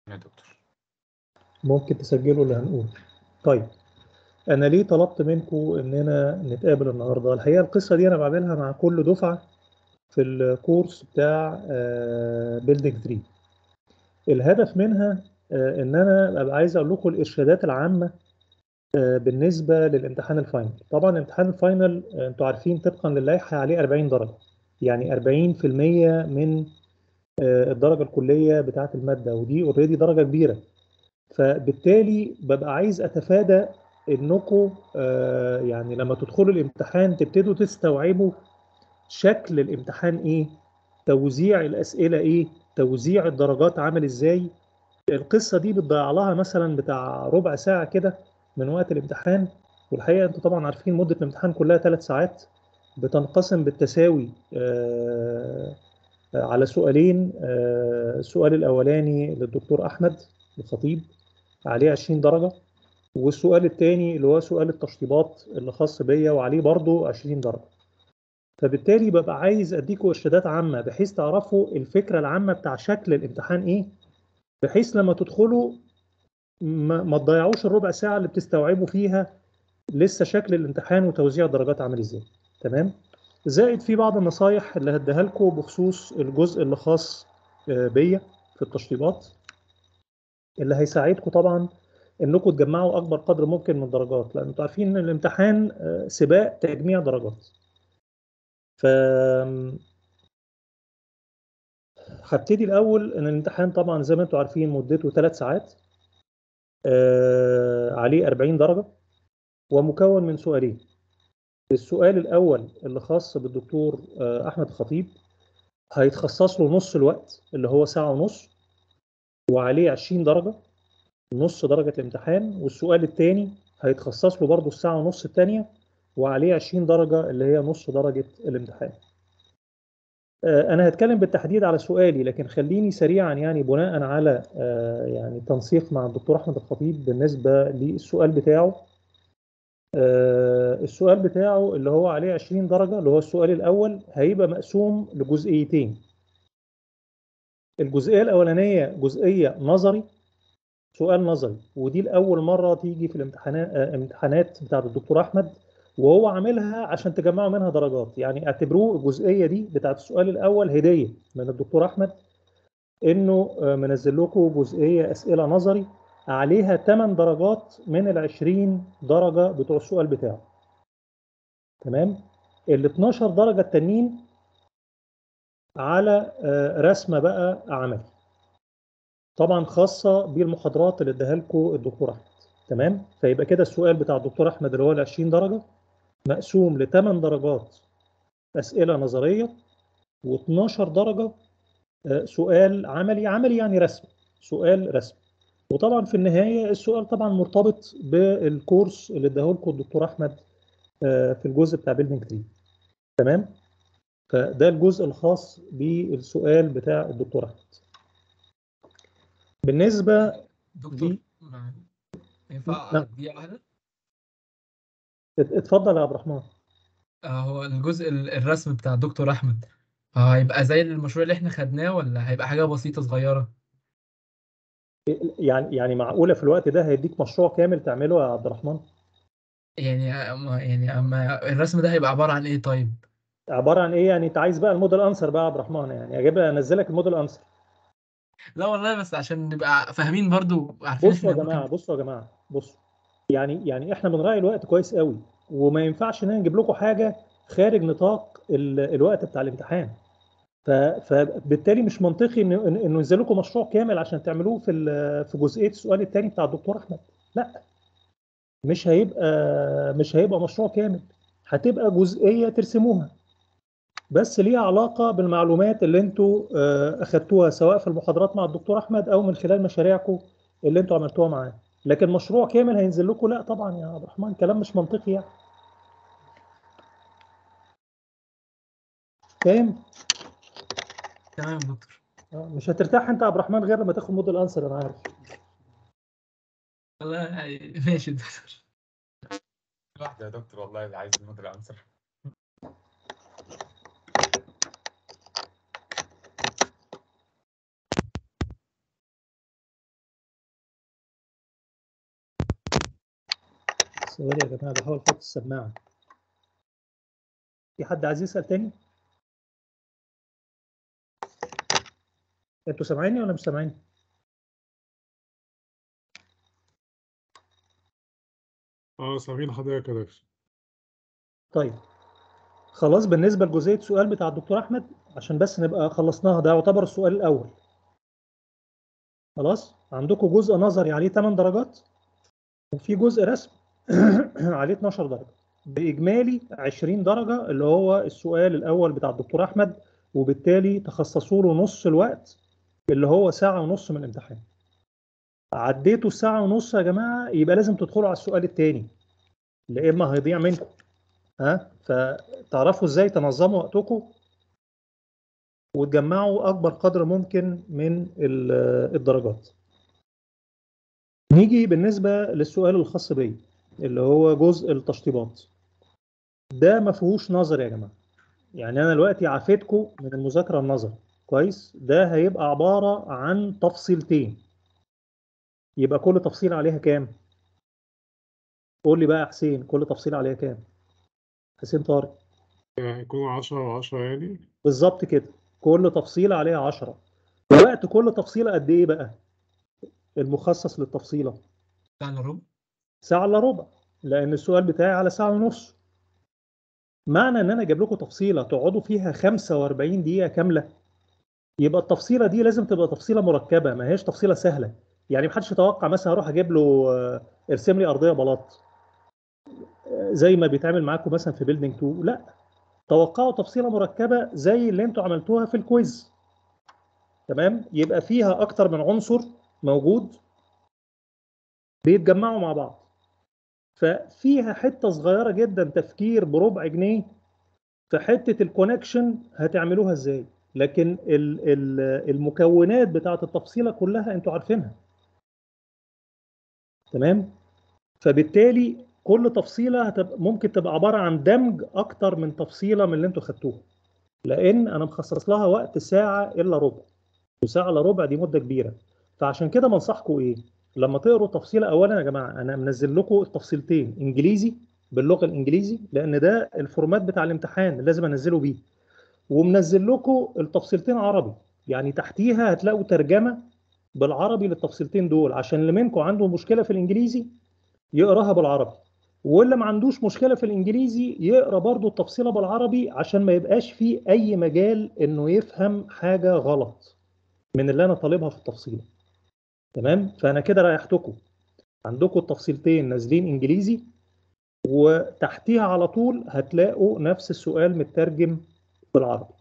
يا دكتور ممكن تسجلوا اللي هنقوله طيب انا ليه طلبت منكم اننا نتقابل النهارده الحقيقه القصه دي انا بعملها مع كل دفعه في الكورس بتاع بيلدينج 3 الهدف منها آه، ان انا ابقى عايز اقول لكم الارشادات العامه آه، بالنسبه للامتحان الفاينل طبعا امتحان الفاينل آه، انتوا عارفين طبقا للائحه عليه 40 درجه يعني 40% من آه، الدرجه الكليه بتاعه الماده ودي اوريدي درجه كبيره فبالتالي ببقى عايز اتفادى انكم آه، يعني لما تدخلوا الامتحان تبتدوا تستوعبوا شكل الامتحان ايه توزيع الاسئله ايه توزيع الدرجات عامل ازاي القصه دي بتضيع لها مثلا بتاع ربع ساعه كده من وقت الامتحان والحقيقه انتوا طبعا عارفين مده الامتحان كلها ثلاث ساعات بتنقسم بالتساوي آه، على سؤالين آه، السؤال الاولاني للدكتور احمد الخطيب عليه 20 درجه والسؤال الثاني اللي هو سؤال التشطيبات اللي خاص بيا وعليه برضه 20 درجه فبالتالي ببقى عايز اديكم ارشادات عامه بحيث تعرفوا الفكره العامه بتاع شكل الامتحان ايه بحيث لما تدخلوا ما, ما تضيعوش الربع ساعه اللي بتستوعبوا فيها لسه شكل الامتحان وتوزيع الدرجات عامل ازاي تمام زائد في بعض النصايح اللي هديها لكم بخصوص الجزء اللي خاص آه، بيا في التشطيبات اللي هيساعدكم طبعا انكم تجمعوا اكبر قدر ممكن من الدرجات لان انتوا عارفين ان الامتحان آه، سباق تجميع درجات ف هبتدي الاول ان الامتحان طبعا زي ما انتم عارفين مدته ثلاث ساعات آه، عليه 40 درجه ومكون من سؤالين السؤال الاول اللي خاص بالدكتور آه، احمد الخطيب هيتخصص له نص الوقت اللي هو ساعه ونص وعليه 20 درجه نص درجه الامتحان والسؤال الثاني هيتخصص له برضه الساعه ونص الثانيه وعليه 20 درجه اللي هي نص درجه الامتحان آه، انا هتكلم بالتحديد على سؤالي لكن خليني سريعا يعني بناء على آه، يعني تنسيق مع الدكتور احمد الخطيب بالنسبه للسؤال بتاعه آه، السؤال بتاعه اللي هو عليه 20 درجه اللي هو السؤال الاول هيبقى مقسوم لجزئيتين الجزئيه الاولانيه جزئيه نظري سؤال نظري ودي لاول مره تيجي في الامتحانات آه، امتحانات بتاعه الدكتور احمد وهو عاملها عشان تجمعوا منها درجات يعني اعتبروه الجزئيه دي بتاعه السؤال الاول هديه من الدكتور احمد انه آه، منزل لكم جزئيه اسئله نظري عليها 8 درجات من ال 20 درجه بتوع السؤال بتاعه تمام ال 12 درجه التانيين على آه، رسمه بقى عملي طبعا خاصه بالمحاضرات اللي اداها لكم الدكتور احمد تمام فيبقى كده السؤال بتاع الدكتور احمد اللي هو ال 20 درجه مقسوم ل 8 درجات اسئله نظريه و12 درجه آه، سؤال عملي عملي يعني رسم سؤال رسم وطبعا في النهايه السؤال طبعا مرتبط بالكورس اللي اداه لكم الدكتور احمد آه، في الجزء بتاع بيلدينج 3 تمام فده الجزء الخاص بالسؤال بتاع الدكتور احمد بالنسبه دكتور ينفع نعم. دقيقة واحدة؟ ات- اتفضل يا عبد الرحمن آه، هو الجزء ال- الرسم بتاع الدكتور أحمد آه، هيبقى زي المشروع اللي احنا خدناه ولا هيبقى حاجة بسيطة صغيرة؟ يعني يعني معقوله في الوقت ده هيديك مشروع كامل تعمله يا عبد الرحمن يعني أما يعني أما الرسم ده هيبقى عبارة عن إيه طيب؟ عباره عن ايه يعني انت عايز بقى الموديل انسر بقى يا عبد الرحمن يعني اجيب انزلك الموديل انسر لا والله بس عشان نبقى فاهمين برضو عارفين بصوا يا احنا جماعه ممكن بصوا يا جماعه بصوا يعني يعني احنا بنراعي الوقت كويس قوي وما ينفعش ان أنا نجيب لكم حاجه خارج نطاق ال- الوقت بتاع الامتحان ف- فبالتالي مش منطقي انه إن- انه ينزل لكم مشروع كامل عشان تعملوه في ال- في جزئيه السؤال الثاني بتاع الدكتور احمد لا مش هيبقى مش هيبقى مشروع كامل هتبقى جزئيه ترسموها بس ليها علاقه بالمعلومات اللي انتوا آه، اخدتوها سواء في المحاضرات مع الدكتور احمد او من خلال مشاريعكم اللي انتوا عملتوها معاه لكن مشروع كامل هينزل لكم لا طبعا يا عبد الرحمن كلام مش منطقي يعني فاهم تمام يا دكتور آه، مش هترتاح انت يا عبد الرحمن غير لما تاخد موديل انسر انا عارف والله يعني ماشي يا دكتور واحدة يا دكتور والله اللي عايز الموديل انسر ثواني يا جماعة بحاول أحط السماعة في حد عايز يسأل تاني؟ انتوا سامعيني ولا مش سامعيني؟ اه سامعين حضرتك يا دكتور طيب خلاص بالنسبة لجزئية السؤال بتاع الدكتور أحمد عشان بس نبقى خلصناها ده يعتبر السؤال الأول خلاص عندكم جزء نظري عليه 8 درجات وفي جزء رسم عليه 12 درجة بإجمالي 20 درجة اللي هو السؤال الأول بتاع الدكتور أحمد وبالتالي تخصصوا له نص الوقت اللي هو ساعة ونص من الامتحان عديتوا الساعة ونص يا جماعة يبقى لازم تدخلوا على السؤال التاني لا إما هيضيع منكم ها فتعرفوا ازاي تنظموا وقتكم وتجمعوا اكبر قدر ممكن من ال- الدرجات نيجي بالنسبه للسؤال الخاص بي اللي هو جزء التشطيبات ده ما فيهوش نظر يا جماعه يعني انا دلوقتي عافيتكم من المذاكره النظر كويس ده هيبقى عباره عن تفصيلتين يبقى كل تفصيل عليها كام قول لي بقى يا حسين كل تفصيل عليها كام حسين طارق يعني يكونوا 10 و10 يعني بالظبط كده كل تفصيلة عليها 10 وقت كل تفصيلة قد ايه بقى المخصص للتفصيلة ساعة الا ربع ساعة الا ربع لان السؤال بتاعي على ساعة ونص معنى ان انا اجيب لكم تفصيلة تقعدوا فيها 45 دقيقة كاملة يبقى التفصيلة دي لازم تبقى تفصيلة مركبة ما هيش تفصيلة سهلة يعني محدش يتوقع مثلا اروح اجيب له آه، ارسم لي ارضية بلاط آه، زي ما بيتعمل معاكم مثلا في بيلدينج 2 لا توقعوا تفصيلة مركبة زي اللي انتوا عملتوها في الكويز تمام يبقى فيها اكتر من عنصر موجود بيتجمعوا مع بعض ففيها حتة صغيرة جدا تفكير بربع جنيه في حتة الكونكشن هتعملوها ازاي لكن ال- ال- المكونات بتاعت التفصيلة كلها انتوا عارفينها تمام فبالتالي كل تفصيلة هتبقى ممكن تبقى عبارة عن دمج أكتر من تفصيلة من اللي أنتوا خدتوها لأن أنا مخصص لها وقت ساعة إلا ربع وساعة إلا ربع دي مدة كبيرة فعشان كده بنصحكم إيه لما تقروا تفصيلة أولا يا جماعة أنا منزل لكم التفصيلتين إنجليزي باللغة الإنجليزي لأن ده الفورمات بتاع الامتحان اللي لازم أنزله بيه ومنزل لكم التفصيلتين عربي يعني تحتيها هتلاقوا ترجمة بالعربي للتفصيلتين دول عشان اللي منكم عنده مشكلة في الإنجليزي يقراها بالعربي واللي ما عندوش مشكلة في الإنجليزي يقرا برضو التفصيلة بالعربي عشان ما يبقاش فيه أي مجال إنه يفهم حاجة غلط من اللي أنا طالبها في التفصيلة تمام فأنا كده ريحتكم عندكم التفصيلتين نازلين إنجليزي وتحتيها على طول هتلاقوا نفس السؤال مترجم بالعربي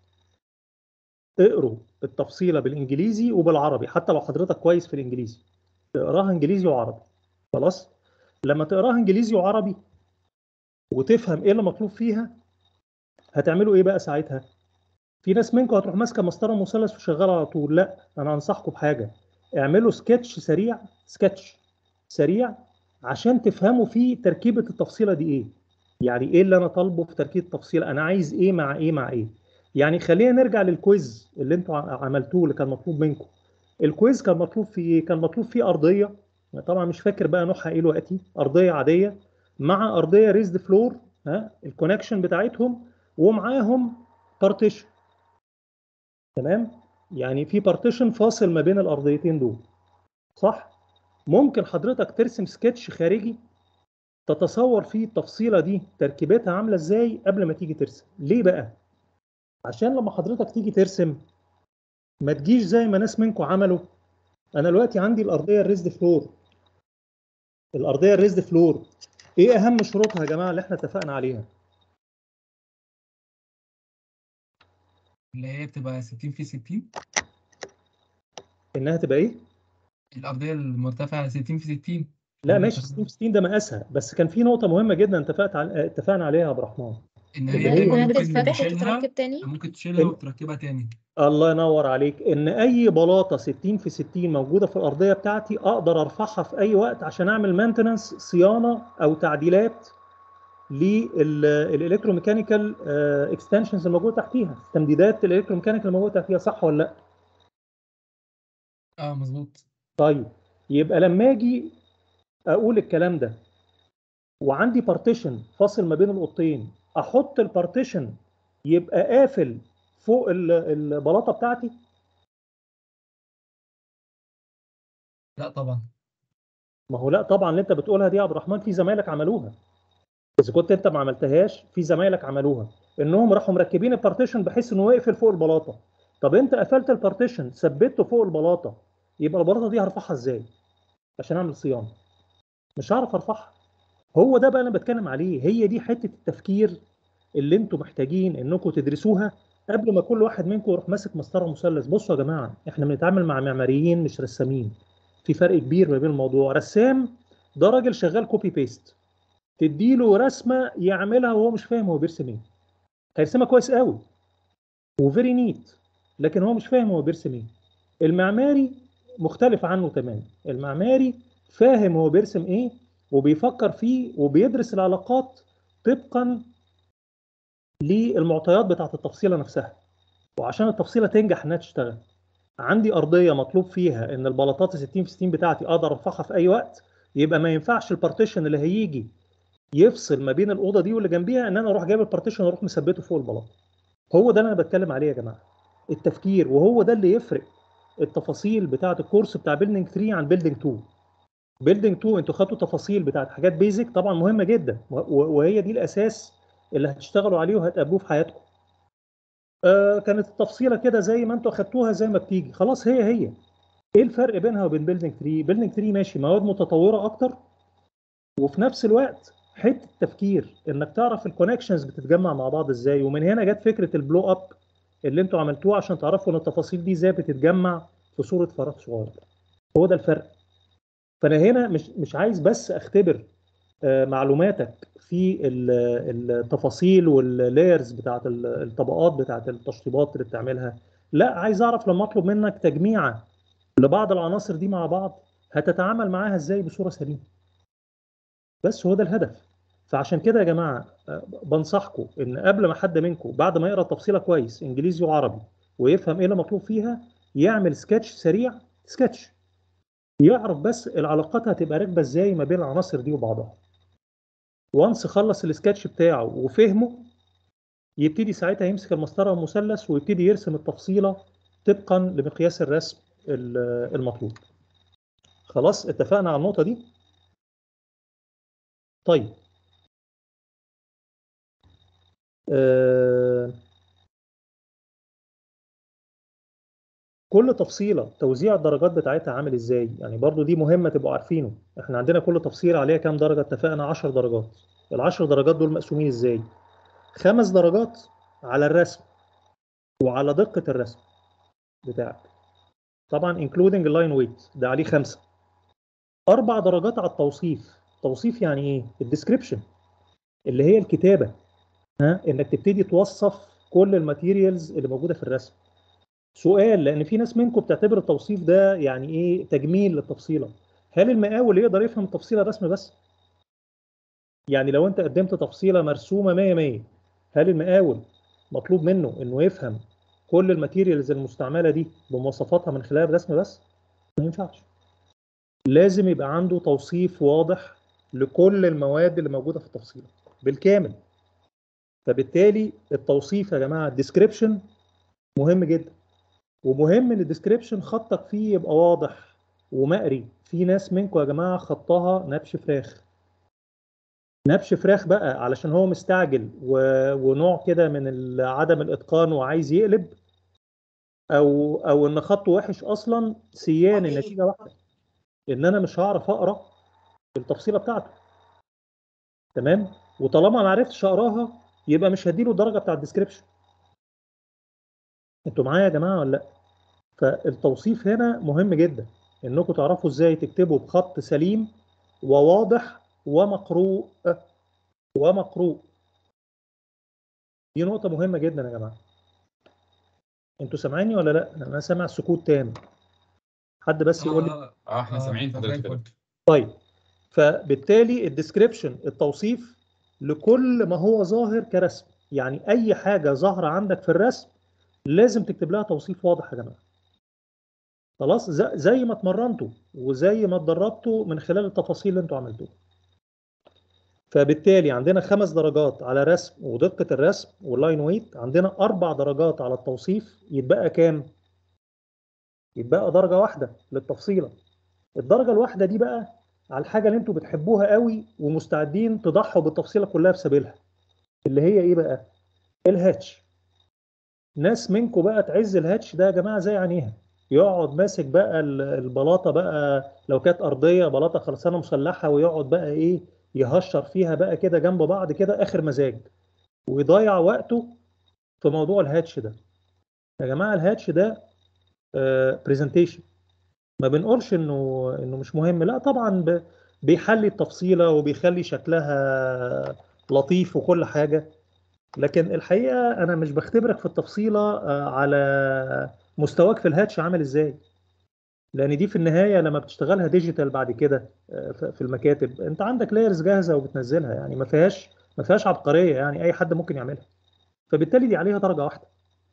اقروا التفصيلة بالإنجليزي وبالعربي حتى لو حضرتك كويس في الإنجليزي اقراها إنجليزي وعربي خلاص لما تقراها انجليزي وعربي وتفهم ايه اللي مطلوب فيها هتعملوا ايه بقى ساعتها في ناس منكم هتروح ماسكه مسطره مثلث وشغاله على طول لا انا انصحكم بحاجه اعملوا سكتش سريع سكتش سريع عشان تفهموا فيه تركيبه التفصيله دي ايه يعني ايه اللي انا طالبه في تركيبه التفصيله انا عايز ايه مع ايه مع ايه يعني خلينا نرجع للكويز اللي انتوا ع- عملتوه اللي كان مطلوب منكم الكويز كان مطلوب فيه ايه كان مطلوب فيه ارضيه طبعا مش فاكر بقى نوعها ايه دلوقتي ارضيه عاديه مع ارضيه ريزد فلور ها الكونكشن بتاعتهم ومعاهم بارتيشن تمام يعني في بارتيشن فاصل ما بين الارضيتين دول صح ممكن حضرتك ترسم سكتش خارجي تتصور فيه التفصيله دي تركيبتها عامله ازاي قبل ما تيجي ترسم ليه بقى عشان لما حضرتك تيجي ترسم ما تجيش زي ما ناس منكم عملوا انا دلوقتي عندي الارضيه الريزد فلور الارضيه الريزد فلور ايه اهم شروطها يا جماعه اللي احنا اتفقنا عليها اللي هي بتبقى 60 في 60 انها تبقى ايه الأرضية المرتفعة 60 في 60 لا ماشي 60 في 60 ده مقاسها بس كان في نقطه مهمه جدا اتفقت على اتفقنا عليها يا عبد الرحمن إن اللي هي هي تبقى انها ممكن بتتفتح نشيلها وتتركب تاني ممكن تشيلها إن- وتركبها تاني الله ينور عليك ان اي بلاطه 60 في 60 موجوده في الارضيه بتاعتي اقدر ارفعها في اي وقت عشان اعمل مانتننس صيانه او تعديلات للالكتروميكانيكال اكستنشنز الموجوده تحتيها تمديدات الالكتروميكانيكال الموجوده تحتيها صح ولا لا اه مظبوط طيب يبقى لما اجي اقول الكلام ده وعندي بارتيشن فاصل ما بين الاوضتين احط البارتيشن يبقى قافل فوق ال- البلاطه بتاعتي لا طبعا ما هو لا طبعا اللي انت بتقولها دي يا عبد الرحمن في زمايلك عملوها اذا كنت انت ما عملتهاش في زمايلك عملوها انهم راحوا مركبين البارتيشن بحيث انه يقفل فوق البلاطه طب انت قفلت البارتيشن ثبته فوق البلاطه يبقى البلاطه دي هرفعها ازاي عشان اعمل صيانه مش هعرف ارفعها هو ده بقى انا بتكلم عليه هي دي حته التفكير اللي انتم محتاجين انكم تدرسوها قبل ما كل واحد منكم يروح ماسك مسطره مثلث بصوا يا جماعه احنا بنتعامل مع معماريين مش رسامين في فرق كبير ما بين الموضوع رسام ده راجل شغال كوبي بيست تديله رسمه يعملها وهو مش فاهم هو بيرسم ايه هيرسمها كويس قوي وفيري نيت لكن هو مش فاهم هو بيرسم ايه المعماري مختلف عنه تماما المعماري فاهم هو بيرسم ايه وبيفكر فيه وبيدرس العلاقات طبقا للمعطيات بتاعه التفصيله نفسها وعشان التفصيله تنجح انها تشتغل عندي ارضيه مطلوب فيها ان البلاطات 60 في 60 بتاعتي اقدر ارفعها في اي وقت يبقى ما ينفعش البارتيشن اللي هيجي يفصل ما بين الاوضه دي واللي جنبيها ان انا اروح جايب البارتيشن واروح مثبته فوق البلاطه هو ده اللي انا بتكلم عليه يا جماعه التفكير وهو ده اللي يفرق التفاصيل بتاعه الكورس بتاع بيلدينج 3 عن بيلدينج 2 بيلدينج 2 انتوا خدتوا تفاصيل بتاعت حاجات بيزك طبعا مهمه جدا و- وهي دي الاساس اللي هتشتغلوا عليه وهتقابلوه في حياتكم آه كانت التفصيله كده زي ما انتوا اخدتوها زي ما بتيجي خلاص هي هي ايه الفرق بينها وبين بيلدينج 3 بيلدينج 3 ماشي مواد متطوره اكتر وفي نفس الوقت حته التفكير انك تعرف الكونكشنز بتتجمع مع بعض ازاي ومن هنا جت فكره البلو اب اللي انتوا عملتوه عشان تعرفوا ان التفاصيل دي ازاي بتتجمع في صوره فراغ صغير هو ده الفرق فانا هنا مش مش عايز بس اختبر آه، معلوماتك في ال- التفاصيل واللايرز بتاعت ال- الطبقات بتاعت التشطيبات اللي بتعملها لا عايز اعرف لما اطلب منك تجميعه لبعض العناصر دي مع بعض هتتعامل معاها ازاي بصوره سليمه بس هو ده الهدف فعشان كده يا جماعه آه، بنصحكم ان قبل ما حد منكم بعد ما يقرا التفصيله كويس انجليزي وعربي ويفهم ايه اللي مطلوب فيها يعمل سكتش سريع سكتش يعرف بس العلاقات هتبقى راكبه ازاي ما بين العناصر دي وبعضها وانس خلص السكتش بتاعه وفهمه يبتدي ساعتها يمسك المسطره والمثلث ويبتدي يرسم التفصيله طبقا لمقياس الرسم ال- المطلوب خلاص اتفقنا على النقطه دي طيب آه كل تفصيلة توزيع الدرجات بتاعتها عامل ازاي يعني برضو دي مهمة تبقوا عارفينه احنا عندنا كل تفصيلة عليها كام درجة اتفقنا 10 درجات العشر درجات دول مقسومين ازاي خمس درجات على الرسم وعلى دقة الرسم بتاعك طبعا including اللاين ويت ده عليه خمسة أربع درجات على التوصيف توصيف يعني ايه الديسكريبشن اللي هي الكتابة ها انك تبتدي توصف كل الماتيريالز اللي موجودة في الرسم سؤال لان في ناس منكم بتعتبر التوصيف ده يعني ايه تجميل للتفصيله هل المقاول يقدر يفهم التفصيله رسم بس يعني لو انت قدمت تفصيله مرسومه 100 100 هل المقاول مطلوب منه انه يفهم كل الماتيريالز المستعمله دي بمواصفاتها من خلال الرسم بس ما ينفعش لازم يبقى عنده توصيف واضح لكل المواد اللي موجوده في التفصيله بالكامل فبالتالي التوصيف يا جماعه الديسكريبشن مهم جدا ومهم ان الديسكريبشن خطك فيه يبقى واضح ومقري في ناس منكم يا جماعه خطها نبش فراخ نبش فراخ بقى علشان هو مستعجل و... ونوع كده من ال- عدم الاتقان وعايز يقلب او او ان خطه وحش اصلا سيان النتيجه واحده ان انا مش هعرف اقرا التفصيله بتاعته تمام وطالما ما عرفتش اقراها يبقى مش هديله الدرجه بتاع الديسكريبشن انتوا معايا يا جماعه ولا لا فالتوصيف هنا مهم جدا انكم تعرفوا ازاي تكتبوا بخط سليم وواضح ومقروء ومقروء دي نقطة مهمة جدا يا جماعة انتوا سامعيني ولا لا انا سامع سكوت تام حد بس يقول لي اه اه احنا سامعين زي حضرتك الفل. طيب فبالتالي الديسكريبشن التوصيف لكل ما هو ظاهر كرسم يعني اي حاجة ظاهرة عندك في الرسم لازم تكتب لها توصيف واضح يا جماعة خلاص ز- زي ما اتمرنتوا وزي ما اتدربتوا من خلال التفاصيل اللي انتوا عملتوها فبالتالي عندنا خمس درجات على رسم ودقة الرسم واللاين ويت عندنا أربع درجات على التوصيف يتبقى كام؟ يتبقى درجة واحدة للتفصيلة الدرجة الواحدة دي بقى على الحاجة اللي انتوا بتحبوها قوي ومستعدين تضحوا بالتفصيلة كلها في سبيلها اللي هي ايه بقى؟ الهاتش ناس منكم بقى تعز الهاتش ده يا جماعة زي عينيها يقعد ماسك بقى ال- البلاطة بقى لو كانت أرضية بلاطة خرسانة مسلحة ويقعد بقى ايه يهشر فيها بقى كده جنب بعض كده آخر مزاج ويضيع وقته في موضوع الهاتش ده يا جماعة الهاتش ده برزنتيشن ما بنقولش انه انه مش مهم لا طبعا ب- بيحلي التفصيله وبيخلي شكلها لطيف وكل حاجه لكن الحقيقه انا مش بختبرك في التفصيله آه، على مستواك في الهاتش عامل ازاي لان دي في النهايه لما بتشتغلها ديجيتال بعد كده آه، ف- في المكاتب انت عندك لايرز جاهزه وبتنزلها يعني ما فيهاش ما فيهاش عبقريه يعني اي حد ممكن يعملها فبالتالي دي عليها درجه واحده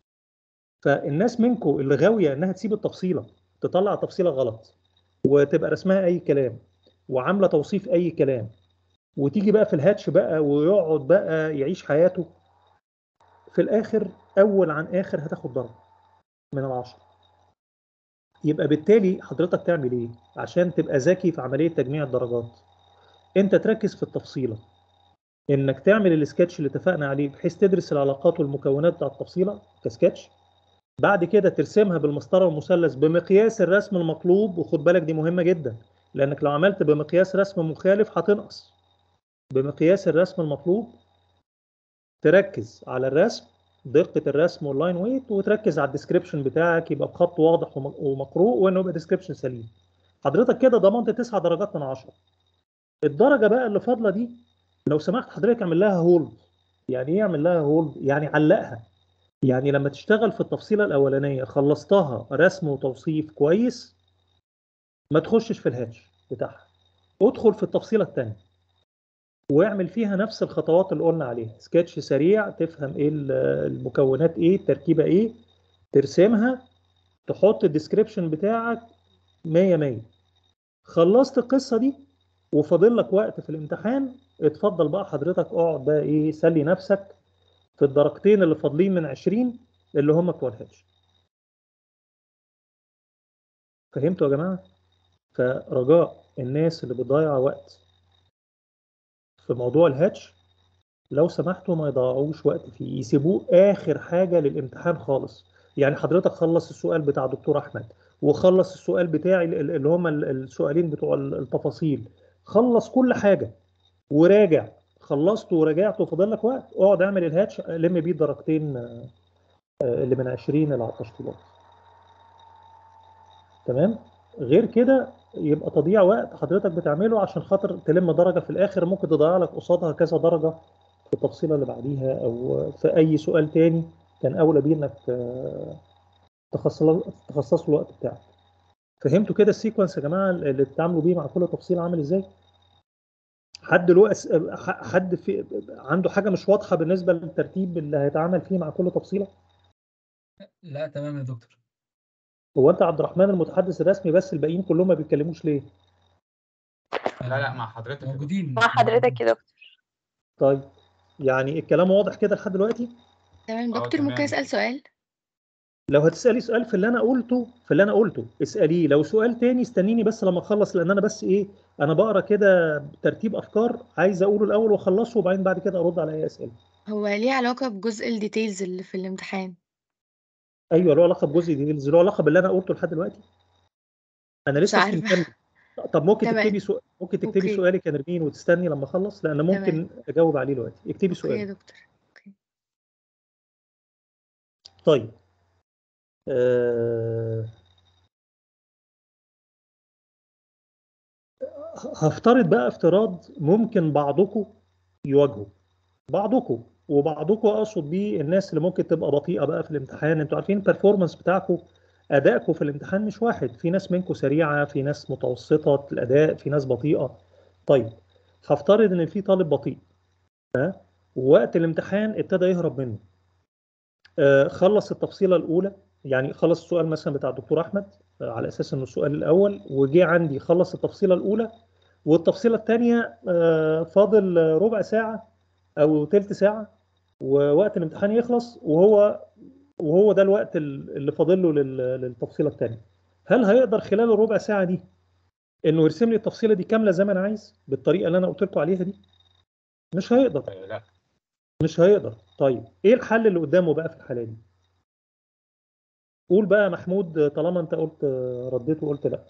فالناس منكم اللي غاويه انها تسيب التفصيله تطلع تفصيله غلط وتبقى رسمها اي كلام وعامله توصيف اي كلام وتيجي بقى في الهاتش بقى ويقعد بقى يعيش حياته في الاخر اول عن اخر هتاخد ضرب من العشرة يبقى بالتالي حضرتك تعمل ايه عشان تبقى ذكي في عمليه تجميع الدرجات انت تركز في التفصيله انك تعمل السكتش اللي اتفقنا عليه بحيث تدرس العلاقات والمكونات بتاع التفصيله كسكتش بعد كده ترسمها بالمسطره والمثلث بمقياس الرسم المطلوب وخد بالك دي مهمه جدا لانك لو عملت بمقياس رسم مخالف هتنقص بمقياس الرسم المطلوب تركز على الرسم دقه الرسم واللاين ويت وتركز على الديسكريبشن بتاعك يبقى بخط واضح وم- ومقروء وانه يبقى ديسكريبشن سليم حضرتك كده ضمنت 9 درجات من 10 الدرجه بقى اللي فاضله دي لو سمحت حضرتك اعمل لها هولد يعني ايه اعمل لها هولد يعني علقها يعني لما تشتغل في التفصيلة الأولانية خلصتها رسم وتوصيف كويس ما تخشش في الهاتش بتاعها ادخل في التفصيلة التانية واعمل فيها نفس الخطوات اللي قلنا عليها سكتش سريع تفهم ايه ال- المكونات ايه التركيبة ايه ترسمها تحط الديسكريبشن بتاعك مية مية خلصت القصة دي وفاضل لك وقت في الامتحان اتفضل بقى حضرتك اقعد بقى ايه سلي نفسك في الدرجتين اللي فاضلين من 20 اللي هم بتوع الهاتش فهمتوا يا جماعه فرجاء الناس اللي بتضيع وقت في موضوع الهاتش لو سمحتوا ما يضيعوش وقت فيه يسيبوه اخر حاجه للامتحان خالص يعني حضرتك خلص السؤال بتاع دكتور احمد وخلص السؤال بتاعي ال- اللي هم ال- السؤالين بتوع ال- التفاصيل خلص كل حاجه وراجع خلصت وراجعت وفاضل لك وقت اقعد اعمل الهاتش لم بيه الدرجتين آه، آه، اللي من 20 اللي على التشطيبات تمام غير كده يبقى تضييع وقت حضرتك بتعمله عشان خاطر تلم درجه في الاخر ممكن تضيع لك قصادها كذا درجه في التفصيله اللي بعديها او في اي سؤال تاني كان اولى بيه انك آه، تخصص تخصص له الوقت بتاعك فهمتوا كده السيكونس يا جماعه اللي بتتعاملوا بيه مع كل تفصيل عامل ازاي حد له أس... ح- حد في عنده حاجه مش واضحه بالنسبه للترتيب اللي هيتعامل فيه مع كل تفصيله لا تمام يا دكتور هو انت عبد الرحمن المتحدث الرسمي بس الباقيين كلهم ما بيتكلموش ليه لا لا مع حضرتك يا دكتور. موجودين مع حضرتك يا دكتور طيب يعني الكلام واضح كده لحد دلوقتي تمام اه دكتور ممكن تمام. أسأل سؤال لو هتسالي سؤال في اللي انا قلته في اللي انا قلته اساليه لو سؤال تاني استنيني بس لما اخلص لان انا بس ايه انا بقرا كده ترتيب افكار عايز اقوله الاول واخلصه وبعدين بعد كده ارد على اي اسئله هو ليه علاقة بجزء الديتيلز اللي في الامتحان ايوه له علاقه بجزء ديتيلز له علاقه باللي انا قلته لحد دلوقتي انا مش لسه عارفة مكمل طب ممكن تمام. تكتبي سؤال ممكن تكتبي أوكي. سؤالك يا نرمين وتستني لما اخلص لان ممكن اجاوب عليه دلوقتي اكتبي اوكي يا سؤال دكتور طيب أه... هفترض بقى افتراض ممكن بعضكم يواجهه بعضكم وبعضكم اقصد بيه الناس اللي ممكن تبقى بطيئه بقى في الامتحان انتوا عارفين البرفورمانس بتاعكم ادائكم في الامتحان مش واحد في ناس منكم سريعه في ناس متوسطه الاداء في ناس بطيئه طيب هفترض ان في طالب بطيء ها ووقت الامتحان ابتدى يهرب منه آه، خلص التفصيله الاولى يعني خلص السؤال مثلا بتاع الدكتور احمد آه، على اساس انه السؤال الاول وجي عندي خلص التفصيله الاولى والتفصيله الثانيه فاضل ربع ساعه او تلت ساعه ووقت الامتحان يخلص وهو وهو ده الوقت ال- اللي فاضل له لل- للتفصيله الثانيه هل هيقدر خلال الربع ساعه دي انه يرسم لي التفصيله دي كامله زي ما انا عايز بالطريقه اللي انا قلت لكم عليها دي مش هيقدر آه، لا مش هيقدر طيب ايه الحل اللي قدامه بقى في الحاله دي قول بقى يا محمود طالما انت قلت رديت وقلت لا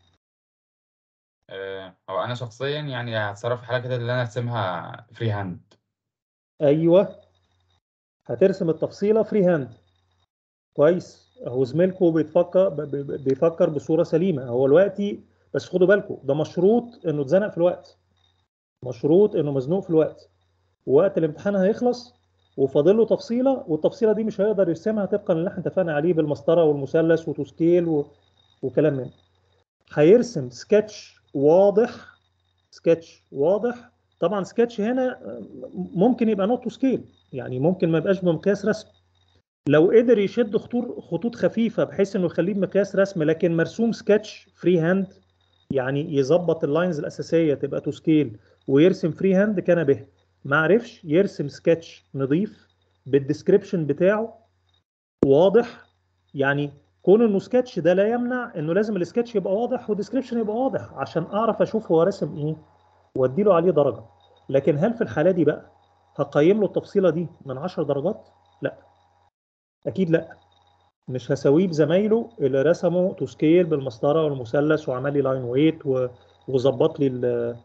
آه، هو انا شخصيا يعني هتصرف في حاجه كده اللي انا ارسمها فري هاند ايوه هترسم التفصيله فري هاند كويس اهو زميلكم بيتفكر ب- ب- بيفكر بصوره سليمه هو دلوقتي بس خدوا بالكم ده مشروط انه اتزنق في الوقت مشروط انه مزنوق في الوقت ووقت الامتحان هيخلص وفاضل له تفصيله والتفصيله دي مش هيقدر يرسمها طبقا اللي احنا اتفقنا عليه بالمسطره والمثلث وتوسكيل و... وكلام من ده. هيرسم سكتش واضح سكتش واضح طبعا سكتش هنا ممكن يبقى نوت تو سكيل يعني ممكن ما يبقاش بمقياس رسم لو قدر يشد خطور خطوط خفيفه بحيث انه يخليه بمقياس رسم لكن مرسوم سكتش فري هاند يعني يظبط اللاينز الاساسيه تبقى تو سكيل ويرسم فري هاند كان به ما عرفش يرسم سكتش نظيف بالديسكريبشن بتاعه واضح يعني كون انه سكتش ده لا يمنع انه لازم السكتش يبقى واضح والديسكريبشن يبقى واضح عشان اعرف اشوف هو راسم ايه وادي له عليه درجه لكن هل في الحاله دي بقى هقيم له التفصيله دي من 10 درجات لا اكيد لا مش هساويه بزمايله اللي رسموا تو سكيل بالمسطره والمثلث وعمل لي لاين ويت و- وظبط لي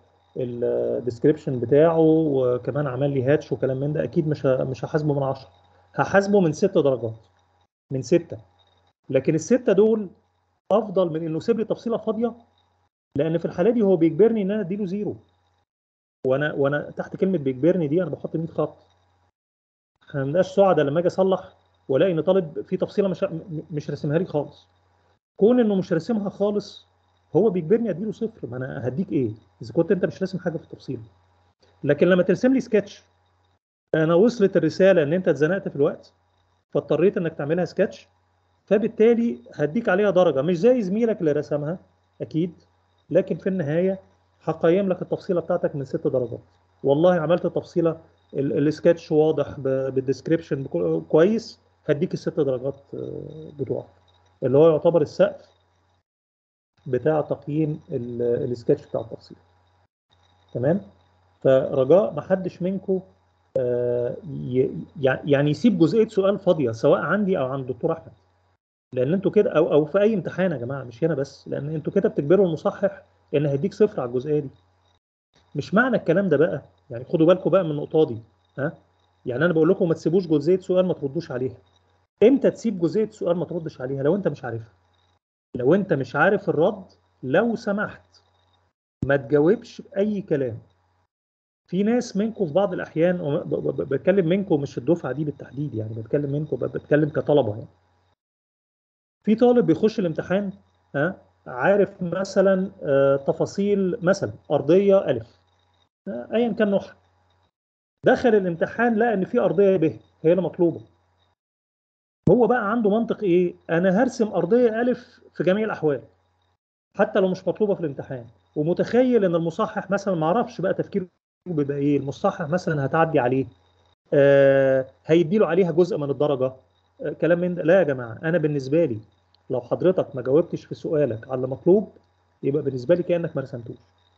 الديسكريبشن بتاعه وكمان عمل لي هاتش وكلام من ده اكيد مش ه- مش هحاسبه من 10 هحاسبه من 6 درجات من 6 لكن الستة دول افضل من انه يسيب لي تفصيله فاضيه لان في الحاله دي هو بيجبرني ان انا اديله زيرو وانا وانا تحت كلمه بيجبرني دي انا بحط 100 خط احنا ما بنبقاش سعداء لما اجي اصلح والاقي ان طالب في تفصيله مش م- مش راسمها لي خالص كون انه مش راسمها خالص هو بيجبرني اديله صفر ما انا هديك ايه اذا كنت انت مش راسم حاجه في التفصيل لكن لما ترسم لي سكتش انا وصلت الرساله ان انت اتزنقت في الوقت فاضطريت انك تعملها سكتش فبالتالي هديك عليها درجه مش زي زميلك اللي رسمها اكيد لكن في النهايه هقيم لك التفصيله بتاعتك من ست درجات والله عملت تفصيله ال- السكتش واضح ب- بالديسكريبشن بكو- كويس هديك الست درجات آه، بتوعك اللي هو يعتبر السقف بتاع تقييم ال- السكتش بتاع التفصيل تمام فرجاء ما حدش منكم يعني يسيب جزئيه سؤال فاضيه سواء عندي او عند الدكتور احمد لان انتوا كده او او في اي امتحان يا جماعه مش هنا بس لان انتوا كده بتجبروا المصحح ان هيديك صفر على الجزئيه دي مش معنى الكلام ده بقى يعني خدوا بالكم بقى من النقطه دي ها يعني انا بقول لكم ما تسيبوش جزئيه سؤال ما تردوش عليها امتى تسيب جزئيه سؤال ما تردش عليها لو انت مش عارفها لو انت مش عارف الرد لو سمحت ما تجاوبش باي كلام في ناس منكم في بعض الاحيان وم- ب- ب- بتكلم منكم مش الدفعه دي بالتحديد يعني بتكلم منكم ب- بتكلم كطلبه يعني في طالب بيخش الامتحان ها عارف مثلا آه، تفاصيل مثلا ارضيه الف آه، ايا كان نوعها دخل الامتحان لقى ان في ارضيه ب هي اللي مطلوبه هو بقى عنده منطق ايه انا هرسم ارضيه الف في جميع الاحوال حتى لو مش مطلوبه في الامتحان ومتخيل ان المصحح مثلا ما اعرفش بقى تفكيره بيبقى ايه المصحح مثلا هتعدي عليه آه هيديله عليها جزء من الدرجه آه كلام من ده لا يا جماعه انا بالنسبه لي لو حضرتك ما جاوبتش في سؤالك على اللي مطلوب يبقى بالنسبه لي كانك ما رسمتوش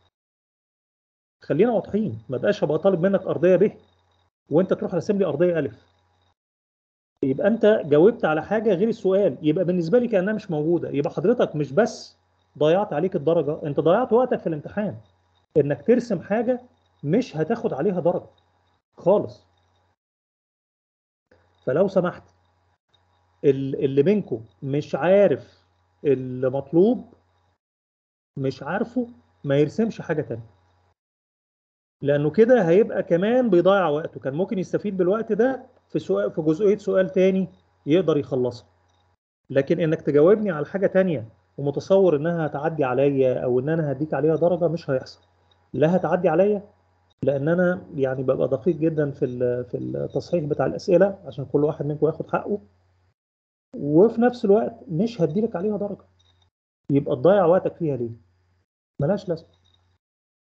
خلينا واضحين ما بقاش ابقى طالب منك ارضيه ب وانت تروح راسم لي ارضيه الف يبقى انت جاوبت على حاجه غير السؤال يبقى بالنسبه لي كانها مش موجوده يبقى حضرتك مش بس ضيعت عليك الدرجه انت ضيعت وقتك في الامتحان انك ترسم حاجه مش هتاخد عليها درجه خالص فلو سمحت ال- اللي منكم مش عارف اللي مطلوب مش عارفه ما يرسمش حاجه تانية لانه كده هيبقى كمان بيضيع وقته كان ممكن يستفيد بالوقت ده في سؤال في جزئيه سؤال تاني يقدر يخلصها لكن انك تجاوبني على حاجه تانية ومتصور انها هتعدي عليا او ان انا هديك عليها درجه مش هيحصل لا هتعدي عليا لان انا يعني ببقى دقيق جدا في ال- في التصحيح بتاع الاسئله عشان كل واحد منكم ياخد حقه وفي نفس الوقت مش هديلك عليها درجه يبقى تضيع وقتك فيها ليه ملهاش لازمه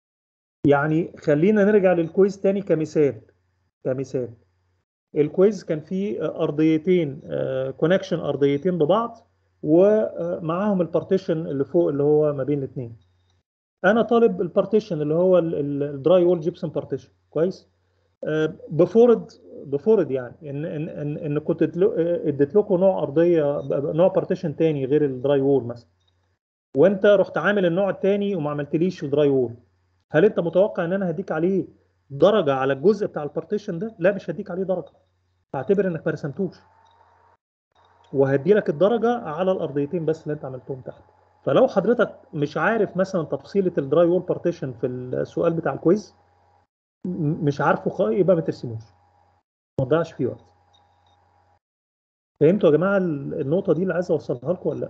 يعني خلينا نرجع للكويز تاني كمثال كمثال الكويز كان فيه ارضيتين كونكشن ارضيتين ببعض ومعاهم البارتيشن اللي فوق اللي هو ما بين الاثنين انا طالب البارتيشن اللي هو الدراي وول جيبسون بارتيشن كويس آه، بفرض بفرض يعني ان ان ان, إن كنت ادلو- آه، اديت لكم نوع ارضيه نوع بارتيشن تاني غير الدراي وول مثلا وانت رحت عامل النوع التاني وما عملتليش الدراي وول هل انت متوقع ان انا هديك عليه درجه على الجزء بتاع البارتيشن ده لا مش هديك عليه درجه هعتبر انك ما رسمتوش وهدي لك الدرجه على الارضيتين بس اللي انت عملتهم تحت فلو حضرتك مش عارف مثلا تفصيله الدراي وول بارتيشن في السؤال بتاع الكويز م- مش عارفه خ- يبقى ما ترسموش ما تضيعش فيه وقت فهمتوا يا جماعه ال- النقطه دي اللي عايز اوصلها لكم ولا لا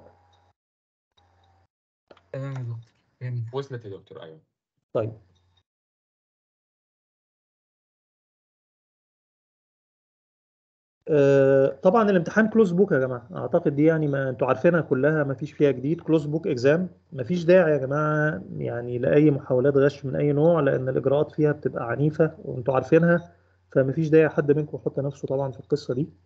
تمام يا دكتور فهمت وصلت يا دكتور ايوه طيب آه، طبعا الامتحان كلوز بوك يا جماعه اعتقد دي يعني ما انتوا عارفينها كلها ما فيش فيها جديد كلوز بوك اكزام ما فيش داعي يا جماعه يعني لاي محاولات غش من اي نوع لان الاجراءات فيها بتبقى عنيفه وانتوا عارفينها فما فيش داعي حد منكم يحط نفسه طبعا في القصه دي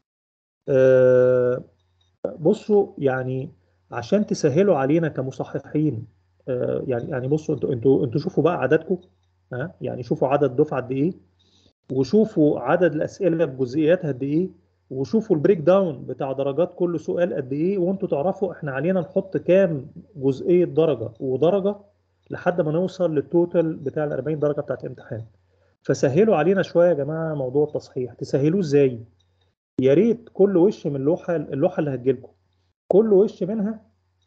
آه، بصوا يعني عشان تسهلوا علينا كمصححين آه، يعني يعني بصوا انتوا انتوا انتوا شوفوا بقى عددكم ها يعني شوفوا عدد دفعه قد ايه وشوفوا عدد الاسئله بجزئياتها قد ايه وشوفوا البريك داون بتاع درجات كل سؤال قد ايه وانتوا تعرفوا احنا علينا نحط كام جزئيه درجه ودرجه لحد ما نوصل للتوتال بتاع ال 40 درجه بتاعت الامتحان فسهلوا علينا شويه يا جماعه موضوع التصحيح تسهلوه ازاي يا ريت كل وش من اللوحه اللوحه اللي هتجيلكم كل وش منها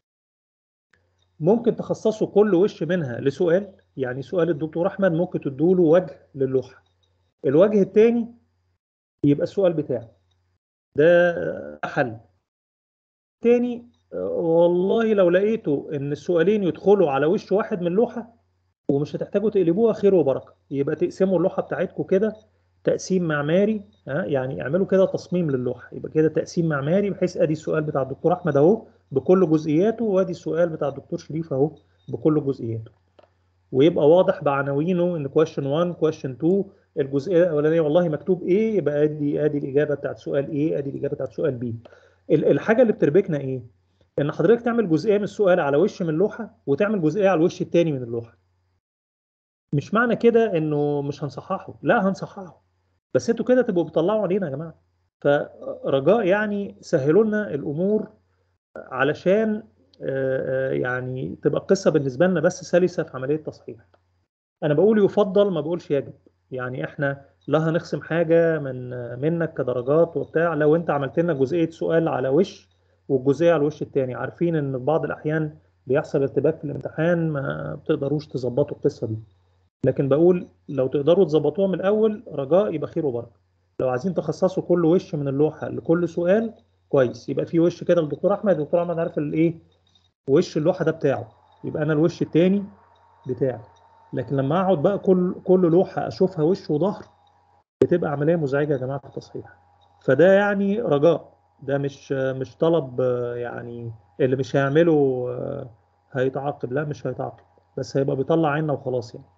ممكن تخصصوا كل وش منها لسؤال يعني سؤال الدكتور احمد ممكن تدوا له وجه للوحه الوجه الثاني يبقى السؤال بتاعه ده حل تاني آه، والله لو لقيتوا ان السؤالين يدخلوا على وش واحد من اللوحه ومش هتحتاجوا تقلبوها خير وبركه يبقى تقسموا اللوحه بتاعتكم كده تقسيم معماري ها يعني اعملوا كده تصميم للوحه يبقى كده تقسيم معماري بحيث ادي السؤال بتاع الدكتور احمد اهو بكل جزئياته وادي السؤال بتاع الدكتور شريف اهو بكل جزئياته ويبقى واضح بعناوينه ان كويشن 1 كويشن 2 الجزئيه الاولانيه والله مكتوب ايه يبقى ادي ادي الاجابه بتاعت سؤال ايه ادي الاجابه بتاعت سؤال بي الحاجه اللي بتربكنا ايه ان حضرتك تعمل جزئيه من السؤال على وش من اللوحه وتعمل جزئيه على الوش الثاني من اللوحه مش معنى كده انه مش هنصححه لا هنصححه بس انتوا كده تبقوا بتطلعوا علينا يا جماعه فرجاء يعني سهلوا لنا الامور علشان آه، آه، يعني تبقى القصه بالنسبه لنا بس سلسه في عمليه تصحيح انا بقول يفضل ما بقولش يجب يعني احنا لا هنخصم حاجه من منك كدرجات وبتاع لو انت عملت لنا جزئيه سؤال على وش والجزئيه على الوش الثاني عارفين ان في بعض الاحيان بيحصل ارتباك في الامتحان ما بتقدروش تظبطوا القصه دي لكن بقول لو تقدروا تظبطوها من الاول رجاء يبقى خير وبركه لو عايزين تخصصوا كل وش من اللوحه لكل سؤال كويس يبقى في وش كده للدكتور احمد الدكتور احمد عارف الايه وش اللوحه ده بتاعه يبقى انا الوش الثاني بتاعي لكن لما اقعد بقى كل كل لوحه اشوفها وش وظهر بتبقى عمليه مزعجه يا جماعه في التصحيح فده يعني رجاء ده مش مش طلب آه، يعني اللي مش هيعمله آه، هيتعاقب لا مش هيتعاقب بس هيبقى بيطلع عنا وخلاص يعني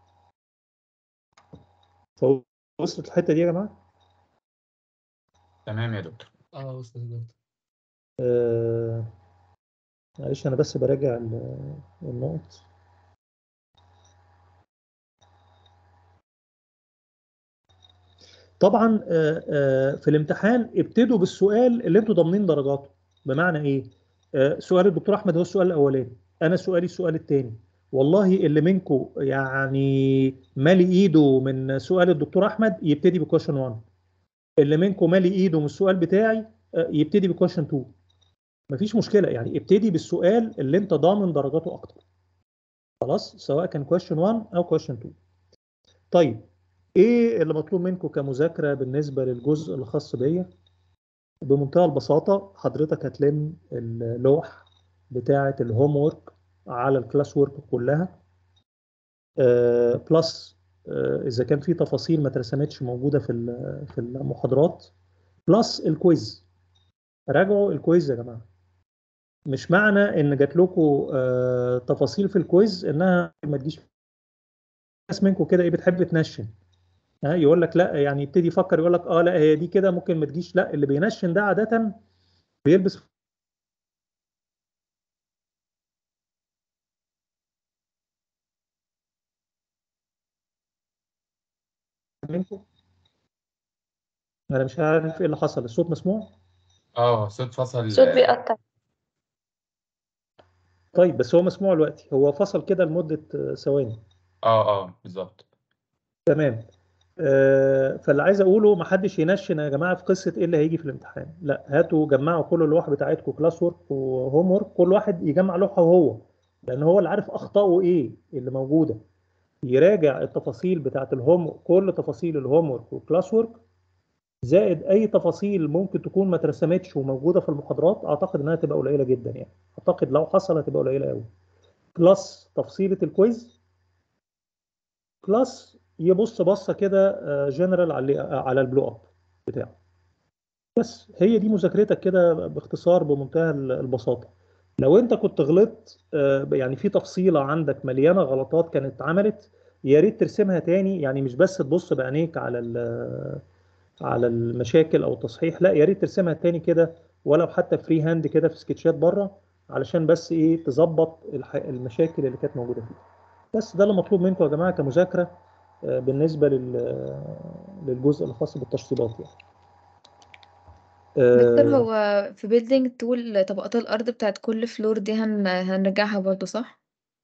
فوصلت الحته دي يا جماعه تمام يا دكتور اه وصلت يا دكتور آه، معلش انا بس براجع ال- النقط طبعا آه، آه، في الامتحان ابتدوا بالسؤال اللي انتوا ضامنين درجاته بمعنى ايه آه، سؤال الدكتور احمد هو السؤال الاولاني انا سؤالي السؤال الثاني والله اللي منكم يعني مالي ايده من سؤال الدكتور احمد يبتدي بكويشن 1 اللي منكم مالي ايده من السؤال بتاعي آه، يبتدي بكويشن 2 مفيش مشكله يعني ابتدي بالسؤال اللي انت ضامن درجاته اكتر خلاص سواء كان كويشن 1 او كويشن 2 طيب ايه اللي مطلوب منكم كمذاكره بالنسبه للجزء الخاص بيا بمنتهى البساطه حضرتك هتلم اللوح بتاعه الهوم وورك على الكلاس وورك كلها آه بلس آه اذا كان في تفاصيل ما اترسمتش موجوده في ال- في المحاضرات بلس الكويز راجعوا الكويز يا جماعه مش معنى ان جات لكم آه تفاصيل في الكويز انها ما تجيش ناس منكم كده ايه بتحب تنشن ها يقول لك لا يعني يبتدي يفكر يقول لك اه لا هي دي كده ممكن ما تجيش لا اللي بينشن ده عاده بيلبس منكم انا مش عارف ايه اللي حصل الصوت مسموع اه صوت فصل صوت بيقطع طيب بس هو مسموع دلوقتي هو فصل كده لمده آه، ثواني اه اه بالظبط تمام آه، فاللي عايز اقوله ما حدش ينشن يا جماعه في قصه ايه اللي هيجي في الامتحان لا هاتوا جمعوا كل اللوح بتاعتكم كلاس ورك وهوم ورك كل واحد يجمع لوحه وهو لان هو اللي عارف اخطائه ايه اللي موجوده يراجع التفاصيل بتاعت الهوم كل تفاصيل الهوم ورك والكلاس ورك زائد اي تفاصيل ممكن تكون ما اترسمتش وموجوده في المحاضرات اعتقد انها تبقى قليله جدا يعني اعتقد لو حصل هتبقى قليله قوي بلس تفصيله الكويز بلس يبص بصه كده جنرال على على البلو اب بتاعه بس هي دي مذاكرتك كده باختصار بمنتهى البساطه لو انت كنت غلطت آه، يعني في تفصيله عندك مليانه غلطات كانت اتعملت يا ريت ترسمها تاني يعني مش بس تبص بعينيك على ال- على المشاكل او التصحيح لا يا ريت ترسمها تاني كده ولو حتى فري هاند كده في سكتشات بره علشان بس ايه تظبط الح- المشاكل اللي كانت موجوده فيه بس ده اللي مطلوب منكم يا جماعه كمذاكره آه، بالنسبه لل- للجزء الخاص بالتشطيبات يعني دكتور آه، هو في بيلدينج طول طبقات الأرض بتاعت كل فلور دي هن... هنرجعها برضو صح؟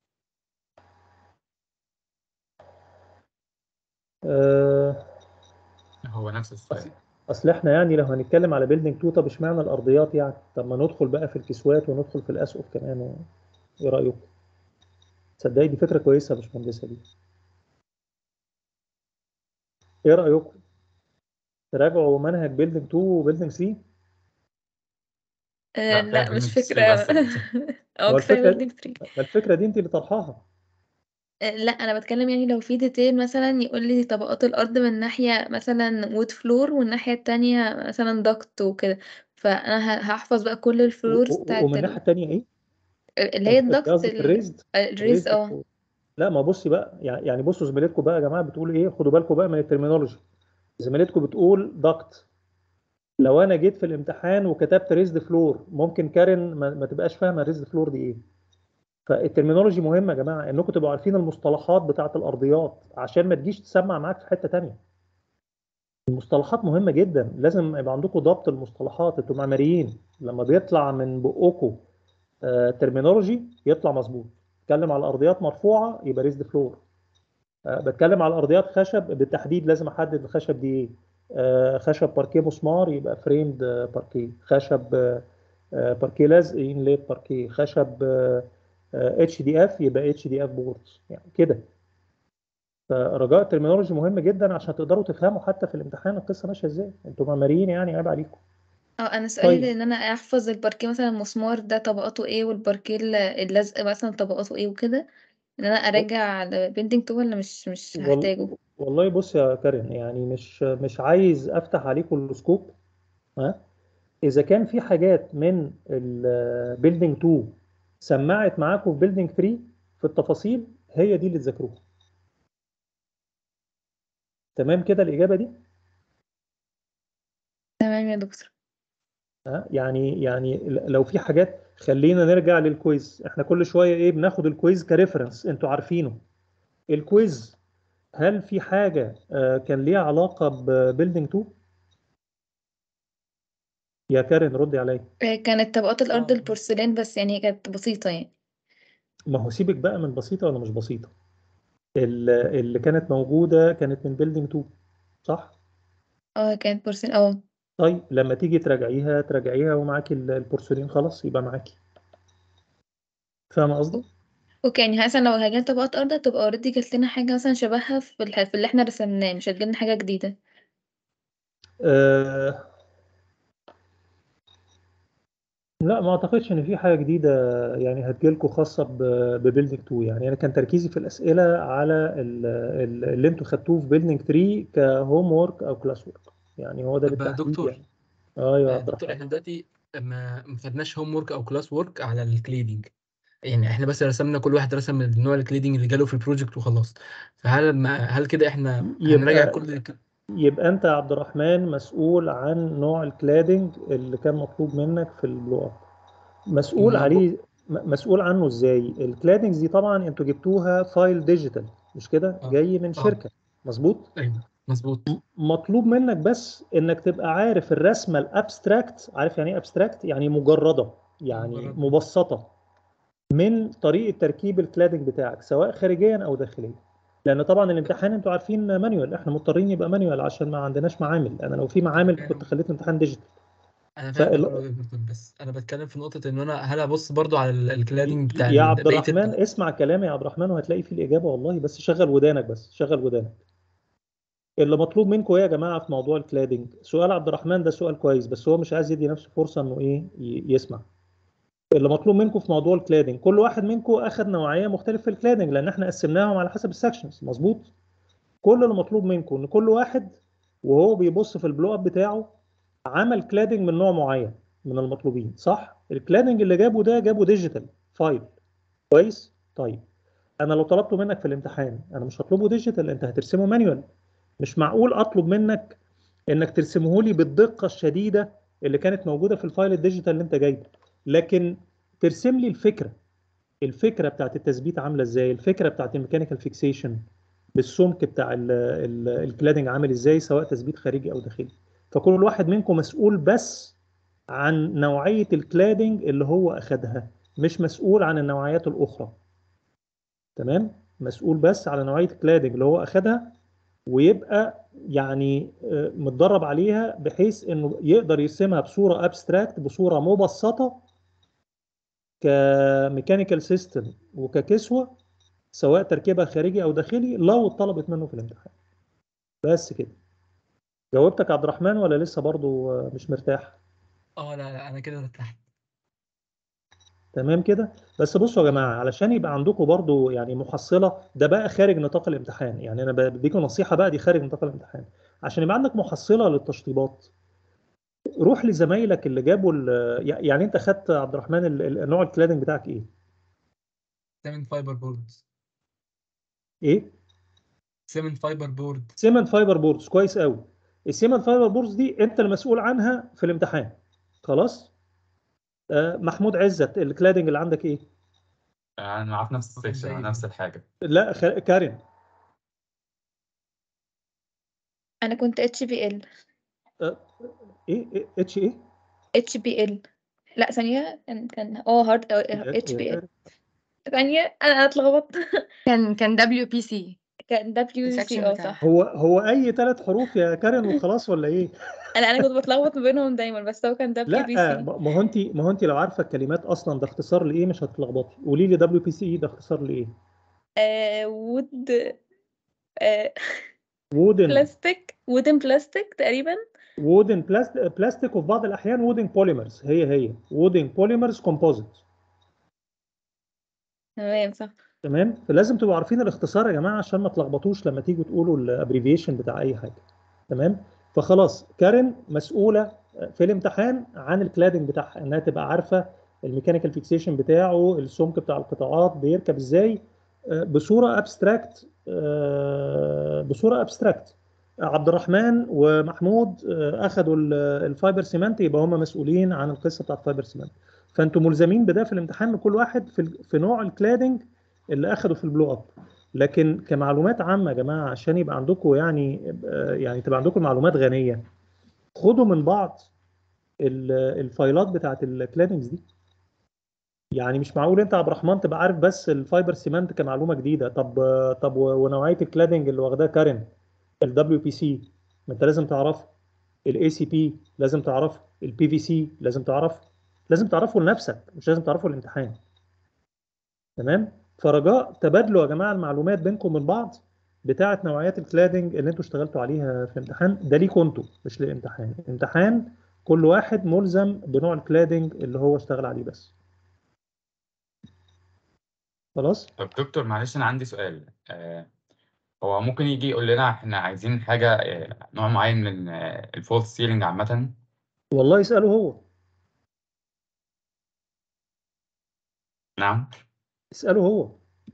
آه، هو نفس السؤال اصل احنا يعني لو هنتكلم على بيلدينج 2 طب اشمعنى الارضيات يعني طب ما ندخل بقى في الكسوات وندخل في الاسقف كمان و... ايه رايكم تصدقي دي فكره كويسه يا باشمهندسه دي ايه رايكم تراجعوا منهج بيلدينج 2 وبيلدينج 3 آه لا، لا كفاية مش building three فكرة بس. اه هو كفاية الفكرة- بيلدينج 3 ما الفكره دي انت اللي طرحاها آه لا أنا بتكلم يعني لو في ديتيل مثلا يقول لي طبقات الأرض من ناحية مثلا وود فلور والناحية التانية مثلا دكت وكده فأنا ه- هحفظ بقى كل و- الفلورز و- بتاعت ومن ال- الناحيه الثانيه ايه اللي هي انت الدكت قصدك ال- الريزد الريز اه الريزد لا ما بصي بقى يعني يعني بصوا زميلتكم بقى يا جماعه بتقول ايه خدوا بالكم بقى من الترمينولوجي زميلتكم بتقول دكت لو انا جيت في الامتحان وكتبت ريزد فلور ممكن كارن ما, ما تبقاش فاهمه ريزد فلور دي ايه فالترمينولوجي مهمه يا جماعه انكم تبقوا عارفين المصطلحات بتاعه الارضيات عشان ما تجيش تسمع معاك في حته تانية المصطلحات مهمه جدا لازم يبقى عندكم ضبط المصطلحات انتوا معماريين لما بيطلع من بقكم آه ترمينولوجي يطلع مظبوط بتكلم على الارضيات مرفوعه يبقى ريزد فلور آه بتكلم على الارضيات خشب بالتحديد لازم احدد الخشب دي ايه آه خشب باركيه مسمار يبقى فريمد آه باركيه خشب آه آه باركيه لازق انليت باركيه خشب اتش دي اف يبقى اتش دي اف بورد يعني كده فرجاء الترمينولوجي مهم جدا عشان تقدروا تفهموا حتى في الامتحان القصه ماشيه ازاي انتوا معماريين يعني عيب عليكم اه انا سؤالي طيب. ان انا احفظ الباركيه مثلا المسمار ده طبقاته ايه والباركيه ال- اللزق مثلا طبقاته ايه وكده ان انا اراجع بيلدينج تو ولا مش مش هحتاجه وال... والله بص يا كارين يعني مش مش عايز افتح عليكم السكوب ها اذا كان في حاجات من البيلدينج 2 سمعت معاكم في بيلدينج 3 في التفاصيل هي دي اللي تذاكروها تمام كده الاجابه دي تمام يا دكتور ها يعني يعني لو في حاجات خلينا نرجع للكويز احنا كل شويه ايه بناخد الكويز كريفرنس انتوا عارفينه الكويز هل في حاجه آه، كان ليها علاقه ببيلدينج 2 يا كارين ردي عليا آه، كانت طبقات الارض آه. البورسلين بس يعني هي كانت بسيطه يعني ما هو سيبك بقى من بسيطه ولا مش بسيطه ال- اللي كانت موجوده كانت من بيلدينج 2 صح اه كانت بورسلين اه طيب لما تيجي تراجعيها تراجعيها ومعاكي ال- البورسلين خلاص يبقى معاكي فاهمه قصدي اوكي يعني مثلا لو هجيلنا طبقات ارض هتبقى اوريدي جات لنا حاجه مثلا شبهها في الح- في اللي احنا رسمناه مش هتجيلنا حاجه جديده آه لا ما اعتقدش ان في حاجه جديده يعني هتجيلكوا خاصه ببيلدينج 2 يعني انا كان تركيزي في الاسئله على ال- ال- اللي انتوا خدتوه في بيلدينج 3 كهوم وورك او كلاس وورك يعني هو ده طب بالتحديد دكتور يعني ايوه يا آه، عبد دكتور الرحمن احنا دلوقتي ما ما خدناش هوم ورك او كلاس ورك على الكليدنج يعني احنا بس رسمنا كل واحد رسم النوع الكليدنج اللي جاله في البروجكت وخلاص فهل ما هل كده احنا هنراجع يبقى كل ك- يبقى انت يا عبد الرحمن مسؤول عن نوع الكلادنج اللي كان مطلوب منك في البلو اب مسؤول ما هو- عليه م- مسؤول عنه ازاي الكلادنجز دي طبعا انتوا جبتوها فايل ديجيتال مش كده آه. جاي من آه. شركه مظبوط ايوه مظبوط مطلوب منك بس انك تبقى عارف الرسمه الابستراكت عارف يعني ايه ابستراكت يعني مجرده يعني مجردة. مبسطه من طريقه تركيب الكلادنج بتاعك سواء خارجيا او داخليا لان طبعا الامتحان انتوا عارفين مانيوال احنا مضطرين يبقى مانيوال عشان ما عندناش معامل انا لو في معامل كنت خليت الامتحان ديجيتال انا فاهم فال- الموضوع ده برضه، بس انا بتكلم في نقطه ان انا هل ابص برضو على ال- الكلادنج بتاع يا ال- عبد بقية الرحمن ال- اسمع كلامي يا عبد الرحمن وهتلاقي فيه الإجابة والله بس شغل ودانك بس شغل ودانك اللي مطلوب منكم ايه يا جماعة في موضوع الكلادنج سؤال عبد الرحمن ده سؤال كويس بس هو مش عايز يدي نفسه فرصة انه ايه ي- يسمع اللي مطلوب منكم في موضوع الكلادنج كل واحد منكم اخذ نوعية مختلفة في الكلادنج لان احنا قسمناهم على حسب السكشنز مظبوط كل اللي مطلوب منكم ان كل واحد وهو بيبص في البلو اب بتاعه عمل كلادنج من نوع معين من المطلوبين صح الكلادنج اللي جابه ده جابه ديجيتال فايل كويس طيب انا لو طلبته منك في الامتحان انا مش هطلبه ديجيتال انت هترسمه مانيوال مش معقول اطلب منك انك ترسمه لي بالدقه الشديده اللي كانت موجوده في الفايل الديجيتال اللي انت جايبه لكن ترسم لي الفكره الفكره بتاعت التثبيت عامله ازاي الفكره بتاعت الميكانيكال فيكسيشن بالسمك بتاع ال- ال- الكلادنج عامل ازاي سواء تثبيت خارجي او داخلي فكل واحد منكم مسؤول بس عن نوعيه الكلادنج اللي هو اخدها مش مسؤول عن النوعيات الاخرى تمام مسؤول بس على نوعيه الكلادنج اللي هو اخدها ويبقى يعني آه، متدرب عليها بحيث انه يقدر يرسمها بصوره ابستراكت بصوره مبسطه كميكانيكال سيستم وككسوه سواء تركيبها خارجي او داخلي لو اتطلبت منه في الامتحان بس كده جاوبتك يا عبد الرحمن ولا لسه برضو آه، مش مرتاح اه لا لا انا كده ارتحت تمام كده بس بصوا يا جماعه علشان يبقى عندكم برضو يعني محصله ده بقى خارج نطاق الامتحان يعني انا بديكم نصيحه بقى دي خارج نطاق الامتحان عشان يبقى عندك محصله للتشطيبات روح لزمايلك اللي جابوا ال- يعني انت خدت عبد الرحمن ال- ال- نوع الكلادنج بتاعك ايه؟ سيمن فايبر بورد ايه؟ سيمن فايبر بورد سيمنت فايبر بوردز كويس قوي السيمنت فايبر بوردز دي انت المسؤول عنها في الامتحان خلاص؟ آه محمود عزت الكلادنج اللي عندك ايه؟ انا معاه في نفس واخد السكشن بالي. نفس الحاجه لا خ... كارين انا كنت اتش بي ال ايه اتش ايه؟ اتش بي ال لا ثانية كان كان اه هارد اتش بي ال ثانية انا أنا اتلخبطت كان كان دبليو بي سي كان دبليو السكشن سي اه بتاعها. صح هو هو اي ثلاث حروف يا كارين وخلاص ولا ايه؟ انا انا كنت بتلخبط ما بينهم دايما بس هو كان دبليو بي لا سي ما ما هو انت ما هو انت لو عارفه الكلمات اصلا ده اختصار لايه مش هتتلخبطي قولي لي دبليو بي سي اي ده اختصار لايه؟ آه وود آه وودن بلاستيك وودن بلاستيك تقريبا وودن بلاستيك وفي بعض الاحيان وودن بوليمرز هي هي وودن بوليمرز كومبوزيت تمام صح تمام فلازم تبقوا عارفين الاختصار يا جماعه عشان ما تلخبطوش لما تيجوا تقولوا الابريفيشن بتاع اي حاجه تمام فخلاص كارين مسؤوله في الامتحان عن الكلادنج بتاعها انها تبقى عارفه الميكانيكال فيكسيشن بتاعه السمك بتاع القطاعات بيركب ازاي آه، بصوره ابستراكت بصوره ابستراكت عبد الرحمن ومحمود آه، اخذوا ال- الفايبر سيمنت يبقى هم مسؤولين عن القصه بتاعت الفايبر سيمنت فانتم ملزمين بده في الامتحان لكل واحد في ال- في نوع الكلادنج اللي اخده في البلو اب لكن كمعلومات عامه يا جماعه عشان يبقى عندكم يعني آه، يعني تبقى عندكم معلومات غنيه خدوا من بعض ال- الفايلات بتاعت الكلادنجز دي يعني مش معقول انت يا عبد الرحمن تبقى عارف بس الفايبر سيمنت كمعلومه جديده طب آه، طب و- ونوعيه الكلادنج اللي واخداها كارين الدبليو بي سي ما انت لازم تعرفه الاي سي بي لازم تعرفه البي في سي لازم تعرفه لازم تعرفه لنفسك مش لازم تعرفه الامتحان تمام فرجاء تبادلوا يا جماعه المعلومات بينكم من بعض بتاعه نوعيات الكلادنج اللي انتوا اشتغلتوا عليها في الامتحان ده ليكوا انتوا مش للامتحان الامتحان كل واحد ملزم بنوع الكلادنج اللي هو اشتغل عليه بس خلاص طب دكتور معلش انا عندي سؤال آه هو ممكن يجي يقول لنا احنا عايزين حاجه آه نوع معين من آه الفولس سيلينج عامه والله اساله هو نعم اساله هو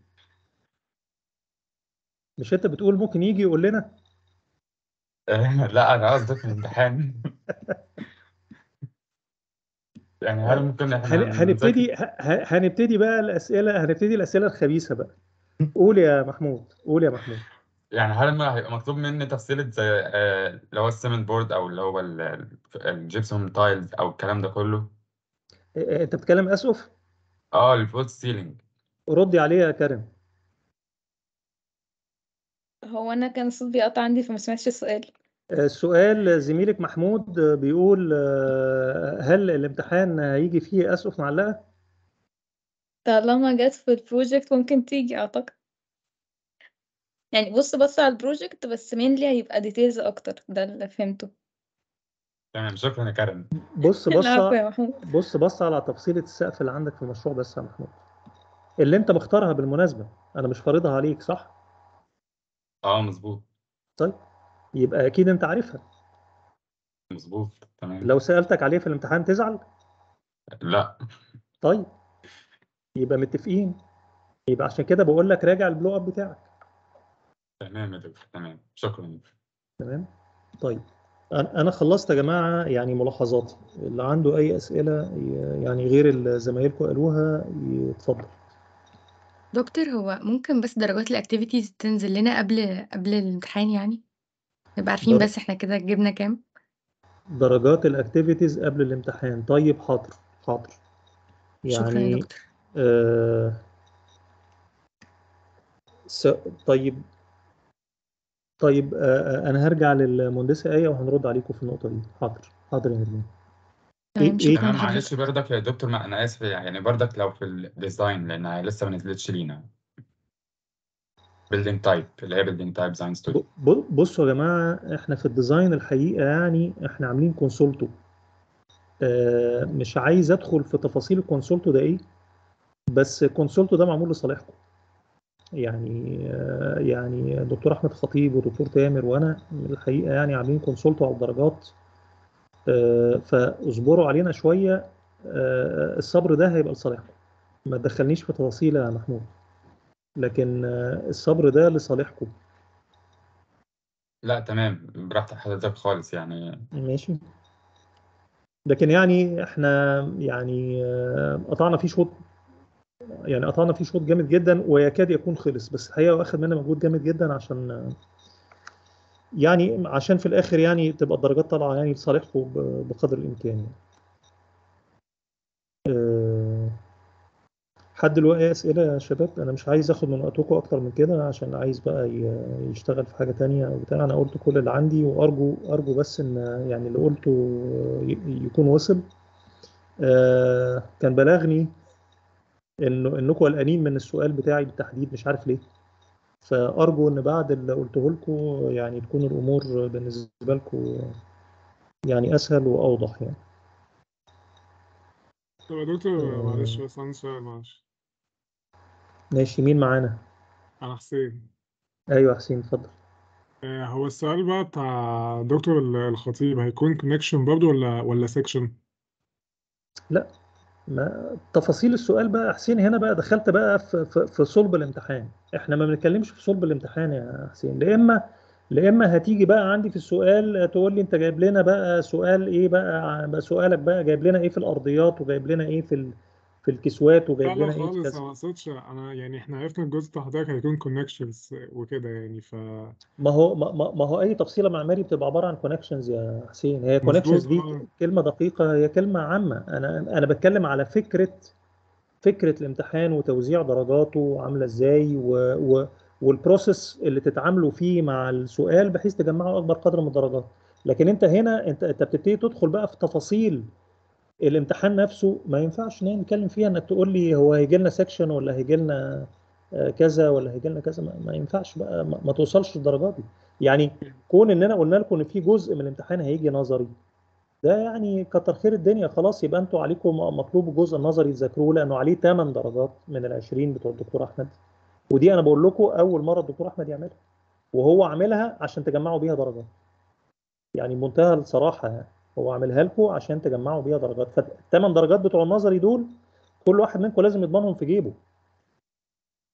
مش انت بتقول ممكن يجي يقول لنا لا انا قصدي في الامتحان يعني هل ممكن احنا هن- نذاكر هنبتدي ه- ه- هنبتدي بقى الاسئله هنبتدي الاسئله الخبيثه بقى قول يا محمود قول يا محمود يعني هل ما هيبقى مطلوب مني تفصيلة زي آه، اللي هو السيمنت بورد او اللي هو ال- ال- الجبسون تايلز او الكلام ده كله إيه، انت بتتكلم اسقف اه الفولت سيلينج ردي عليه يا كريم هو انا كان الصوت بيقطع عندي فما سمعتش السؤال السؤال زميلك محمود بيقول آه، هل الامتحان هيجي فيه اسقف معلقه طالما جت في البروجكت ممكن تيجي اعتقد يعني بص بص على البروجكت بس مينلي هيبقى ديتيلز اكتر ده اللي فهمته تمام شكرا يا كرم بص بص العفو يا محمود بص بص على تفصيلة السقف اللي عندك في المشروع بس يا محمود اللي انت مختارها بالمناسبة انا مش فارضها عليك صح اه مظبوط طيب يبقى اكيد انت عارفها مظبوط تمام لو سألتك عليه في الامتحان تزعل لا طيب يبقى متفقين يبقى عشان كده بقول لك راجع البلو اب بتاعك تمام يا دكتور تمام شكرا تمام طيب انا أنا خلصت يا جماعة يعني ملاحظاتي اللي عنده اي اسئلة ي- يعني غير اللي زمايلكم قالوها يتفضل دكتور هو ممكن بس درجات الاكتيفيتيز تنزل لنا قبل قبل الامتحان يعني نبقى عارفين در- بس احنا كده جبنا كام درجات الاكتيفيتيز قبل الامتحان طيب حاضر حاضر شكرا يا يعني دكتور آه س... طيب طيب آه آه، انا هرجع للمهندسة آية وهنرد عليكم في النقطة دي حاضر حاضر يا نرمين تمام إيه- شكرا تمام لحضرتك معلش بردك يا دكتور ما انا اسف يعني بردك لو في الديزاين لان لسه ما نزلتش لينا بيلدينج تايب اللي هي بيلدينج تايب ديزاين ب... ستوديو ب... بصوا يا جماعة احنا في الديزاين الحقيقة يعني احنا عاملين كونسولتو آه مش عايز ادخل في تفاصيل الكونسولتو ده ايه بس الكونسولتو ده معمول لصالحكم يعني آه يعني دكتور احمد خطيب ودكتور تامر وانا الحقيقة يعني عاملين كونسولتو على الدرجات آه، فاصبروا علينا شوية آه، الصبر ده هيبقى لصالحكم ما تدخلنيش في تفاصيل يا محمود لكن آه، الصبر ده لصالحكم لا تمام براحة حضرتك خالص يعني ماشي لكن يعني احنا يعني آه، قطعنا فيه شوط يعني قطعنا فيه شوط جامد جدا ويكاد يكون خلص بس الحقيقة واخد منا مجهود جامد جدا عشان آه، يعني عشان في الاخر يعني تبقى الدرجات طالعة يعني لصالحكم ب- بقدر الامكان يعني. آه، حد له اي اسئله يا شباب انا مش عايز اخد من وقتكم اكتر من كده عشان عايز بقى ي- يشتغل في حاجه تانية او بتاع انا قلت كل اللي عندي وارجو ارجو بس ان يعني اللي قلته ي- يكون وصل آه، كان بلغني انه انكم قلقانين من السؤال بتاعي بالتحديد مش عارف ليه فارجو ان بعد اللي قلته لكم يعني تكون الامور بالنسبه لكم يعني اسهل واوضح يعني طب يا دكتور آه. معلش بس عندي سؤال معلش ماشي مين معانا أنا حسين ايوه حسين اتفضل آه، هو السؤال بقى بتاع دكتور ال- الخطيب هيكون كونكشن برضه ولا ولا سيكشن؟ لا ما تفاصيل السؤال بقى يا حسين هنا بقى دخلت بقى في, في, في صلب الامتحان احنا ما بنتكلمش في صلب الامتحان يا حسين لا اما لا اما هتيجي بقى عندي في السؤال تقول لي انت جايب لنا بقى سؤال ايه بقى, بقى سؤالك بقى جايب لنا ايه في الارضيات وجايب لنا ايه في ال في الكسوات لا وجايب لا لنا ايه في خالص كذا أنا ما أقصدش أنا يعني إحنا عرفنا الجزء بتاع حضرتك هيكون كونكشنز وكده يعني ف ما هو ما, ما ما هو اي تفصيله معماري بتبقى عباره عن كونكشنز يا حسين هي كونكشنز مظبوط دي اه كلمه دقيقه هي كلمه عامه انا انا بتكلم على فكره فكره الامتحان وتوزيع درجاته عامله ازاي و و والبروسيس اللي تتعاملوا فيه مع السؤال بحيث تجمعوا اكبر قدر من الدرجات لكن انت هنا انت انت بتبتدي تدخل بقى في تفاصيل الامتحان نفسه ما ينفعش ان نتكلم فيها انك تقول لي هو هيجي لنا سكشن ولا هيجي لنا آه، كذا ولا هيجي لنا كذا ما, ما ينفعش بقى ما, ما توصلش للدرجات دي يعني كون اننا قلنا لكم ان في جزء من الامتحان هيجي نظري ده يعني كتر خير الدنيا خلاص يبقى انتوا عليكم مطلوب الجزء النظري تذاكروه لانه عليه 8 درجات من ال 20 بتوع الدكتور احمد ودي انا بقول لكم اول مره الدكتور احمد يعملها وهو عاملها عشان تجمعوا بيها درجات يعني بمنتهى الصراحه يعني هو عاملها لكم عشان تجمعوا بيها درجات فالثمان درجات بتوع النظري دول كل واحد منكم لازم يضمنهم في جيبه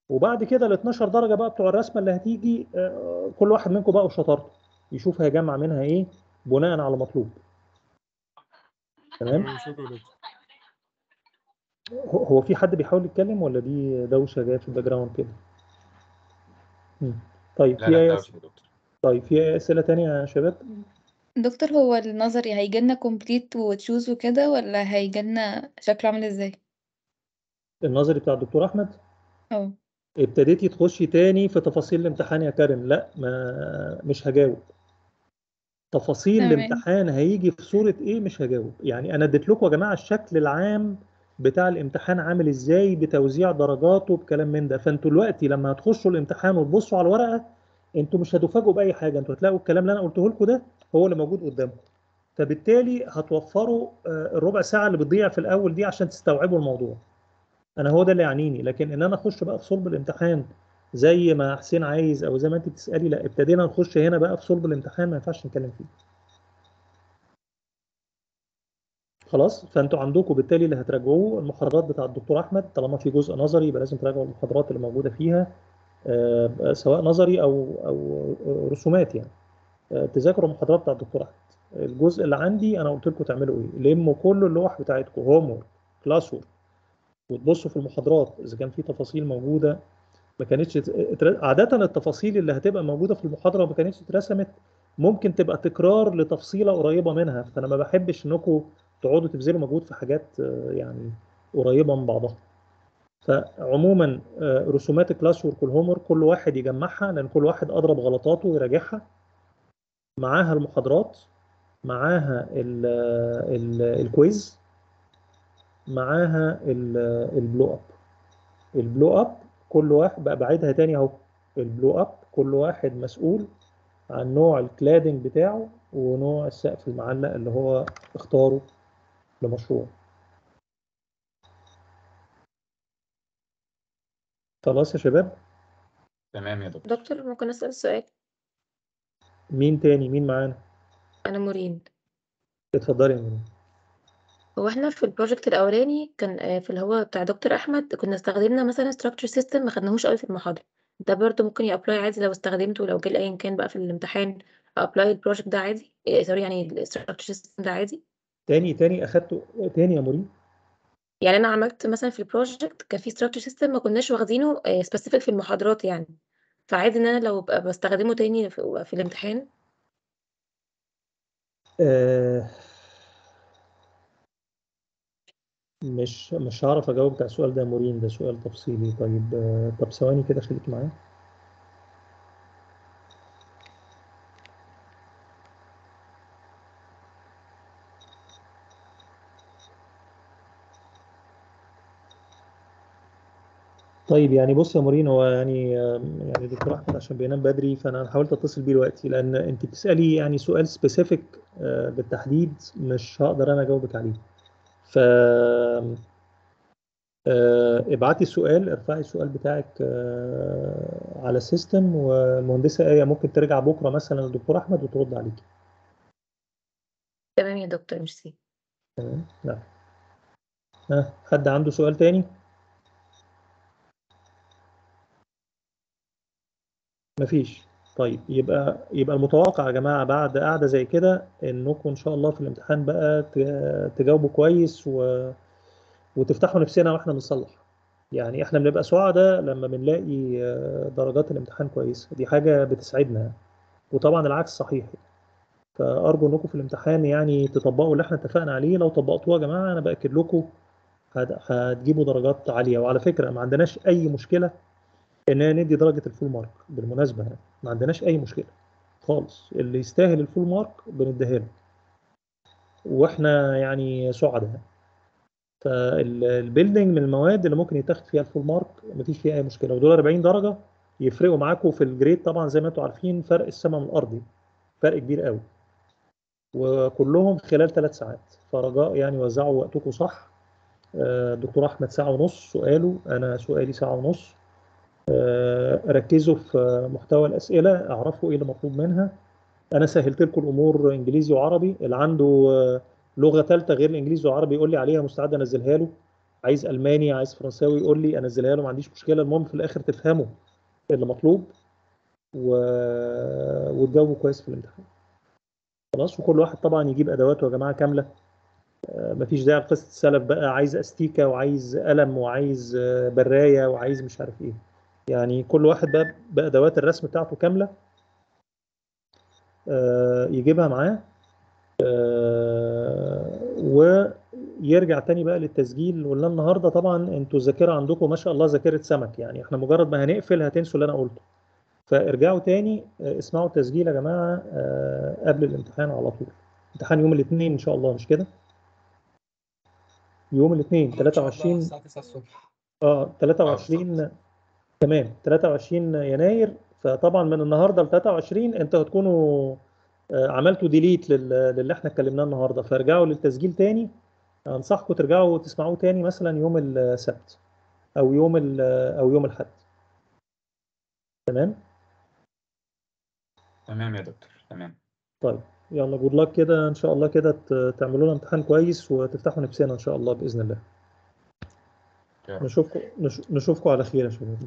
وبعد كده ال 12 درجه بقى بتوع الرسمه اللي هتيجي آه، كل واحد منكم بقى وشطارته يشوف هيجمع منها ايه بناء على مطلوب تمام تمام شكرا يا دكتور هو هو في حد بيحاول يتكلم ولا دي دوشه جايه في الباك جراوند كده مم. طيب لا في لا اي ده أس... وش يا دكتور طيب في اي اسئله تانية يا شباب دكتور هو النظري هيجيلنا كومبليت وتشوز وكده ولا هيجيلنا شكله عامل ازاي النظري بتاع الدكتور احمد اه ابتديتي تخشي تاني في تفاصيل الامتحان يا كريم لا ما مش هجاوب تفاصيل تمام الامتحان هيجي في صورة ايه مش هجاوب يعني انا اديت لكم يا جماعة الشكل العام بتاع الامتحان عامل ازاي بتوزيع درجاته بكلام من ده فانتوا دلوقتي لما هتخشوا الامتحان وتبصوا على الورقة انتوا مش هتفاجئوا بأي حاجة انتوا هتلاقوا الكلام اللي انا قلته لكم ده هو اللي موجود قدامكم فبالتالي هتوفروا آه، الربع ساعة اللي بتضيع في الاول دي عشان تستوعبوا الموضوع انا هو ده اللي يعنيني لكن ان انا اخش بقى في صلب الامتحان زي ما حسين عايز او زي ما انت بتسالي لا ابتدينا نخش هنا بقى في صلب الامتحان ما ينفعش نتكلم فيه خلاص فانتوا عندكم بالتالي اللي هتراجعوه المحاضرات بتاع الدكتور احمد طالما في جزء نظري يبقى لازم تراجعوا المحاضرات اللي موجوده فيها آه، سواء نظري او او رسومات يعني آه، تذاكروا المحاضرات بتاع الدكتور احمد الجزء اللي عندي انا قلت لكم تعملوا ايه لموا كل اللوح بتاعتكم هوم ورك كلاس ورك وتبصوا في المحاضرات اذا كان في تفاصيل موجوده ما كانتش اتر- عاده التفاصيل اللي هتبقى موجوده في المحاضره ما كانتش اترسمت ممكن تبقى تكرار لتفصيله قريبه منها فانا ما بحبش انكم تقعدوا تبذلوا مجهود في حاجات آه، يعني قريبه من بعضها فعموما آه، رسومات الكلاس ورك والهوم ورك كل واحد يجمعها لان كل واحد اضرب غلطاته ويراجعها معاها المحاضرات معاها ال ال الكويز معاها ال- البلو اب البلو اب كل واحد بقى بعيدها تاني اهو البلو اب كل واحد مسؤول عن نوع الكلادنج بتاعه ونوع السقف المعلق اللي هو اختاره لمشروع خلاص يا شباب تمام يا دكتور دكتور ممكن أسأل سؤال مين تاني مين معانا أنا مورين اتفضلي يا منى هو احنا في البروجكت الأولاني كان آه، في اللي هو بتاع دكتور أحمد كنا استخدمنا مثلا structure system ما خدناهوش قوي في المحاضرة ده برضه ممكن يأبلاي عادي لو استخدمته لو جه أيا كان بقى في الامتحان أبلاي البروجكت ده عادي إيه سوري يعني ال structure system ده عادي تاني تاني اخدته تاني يا مريم يعني أنا عملت مثلا في البروجكت كان في structure system ما كناش واخدينه آه، specific في المحاضرات يعني فعادي إن أنا لو ببقى بستخدمه تاني في, في الامتحان آه مش مش هعرف اجاوب على السؤال ده يا مورين ده سؤال تفصيلي طيب آه طب ثواني كده خليك معايا طيب يعني بص يا مورين هو يعني آه، يعني دكتور احمد عشان بينام بدري فانا حاولت اتصل بيه دلوقتي لان انت بتسالي يعني سؤال سبيسيفيك بالتحديد مش هقدر انا اجاوبك عليه ف آه، ابعتي السؤال ارفعي السؤال بتاعك آه، على السيستم والمهندسة آية ممكن ترجع بكرة مثلا للدكتور أحمد وترد عليكي تمام يا دكتور ميرسي تمام نعم ها حد عنده سؤال تاني مفيش طيب يبقى يبقى المتوقع يا جماعة بعد قعدة زي كده انكم ان شاء الله في الامتحان بقى ت- تجاوبوا كويس و... وتفتحوا نفسنا واحنا بنصلح يعني احنا بنبقى سعداء لما بنلاقي آه، درجات الامتحان كويسة دي حاجة بتسعدنا وطبعا العكس صحيح فأرجو انكم في الامتحان يعني تطبقوا اللي احنا اتفقنا عليه لو طبقتوه يا جماعة انا بأكد لكم هت- هتجيبوا درجات عالية وعلى فكرة ما عندناش أي مشكلة إننا ندي درجة الفول مارك بالمناسبة يعني ما عندناش أي مشكلة خالص اللي يستاهل الفول مارك بنديها له واحنا يعني سعداء فالبيلدينج من المواد اللي ممكن يتاخد فيها الفول مارك مفيش فيها اي مشكله ودول 40 درجه يفرقوا معاكم في الجريد طبعا زي ما انتم عارفين فرق السماء من الارض فرق كبير قوي وكلهم خلال ثلاث ساعات فرجاء يعني وزعوا وقتكم صح آه، دكتور احمد ساعه ونص سؤاله انا سؤالي ساعه ونص آه، ركزوا في محتوى الاسئله اعرفوا ايه اللي مطلوب منها انا سهلت لكم الامور انجليزي وعربي اللي عنده آه، لغه ثالثه غير الانجليزي والعربي يقول لي عليها مستعد انزلها له عايز الماني عايز فرنساوي يقول لي انزلها له ما عنديش مشكله المهم في الاخر تفهموا اللي مطلوب و... وتجاوبوا كويس في الامتحان خلاص وكل واحد طبعا يجيب ادواته يا جماعه كامله آه، مفيش داعي لقصه السلف بقى عايز استيكه وعايز قلم وعايز آه، برايه وعايز مش عارف ايه يعني كل واحد بقى بادوات الرسم بتاعته كامله آه، يجيبها معاه آه، ويرجع تاني بقى للتسجيل قلنا النهارده طبعا انتوا الذاكره عندكم ما شاء الله ذاكره سمك يعني احنا مجرد ما هنقفل هتنسوا اللي انا قلته فارجعوا تاني آه، اسمعوا التسجيل يا جماعه آه، قبل الامتحان على طول امتحان يوم الاثنين ان شاء الله مش كده يوم الاثنين 23 الساعة 9 الصبح اه 23 تمام 23 يناير فطبعا من النهارده ل 23 انتوا هتكونوا آه، عملتوا ديليت للي احنا اتكلمناه النهارده فارجعوا للتسجيل تاني انصحكم ترجعوا تسمعوه تاني مثلا يوم السبت او يوم ال- او يوم الاحد تمام تمام يا دكتور تمام طيب يلا جود لك كده ان شاء الله كده ت- تعملوا لنا امتحان كويس وتفتحوا نفسنا ان شاء الله باذن الله يا رب. نشوفكم نش- نشوفكم على خير يا شباب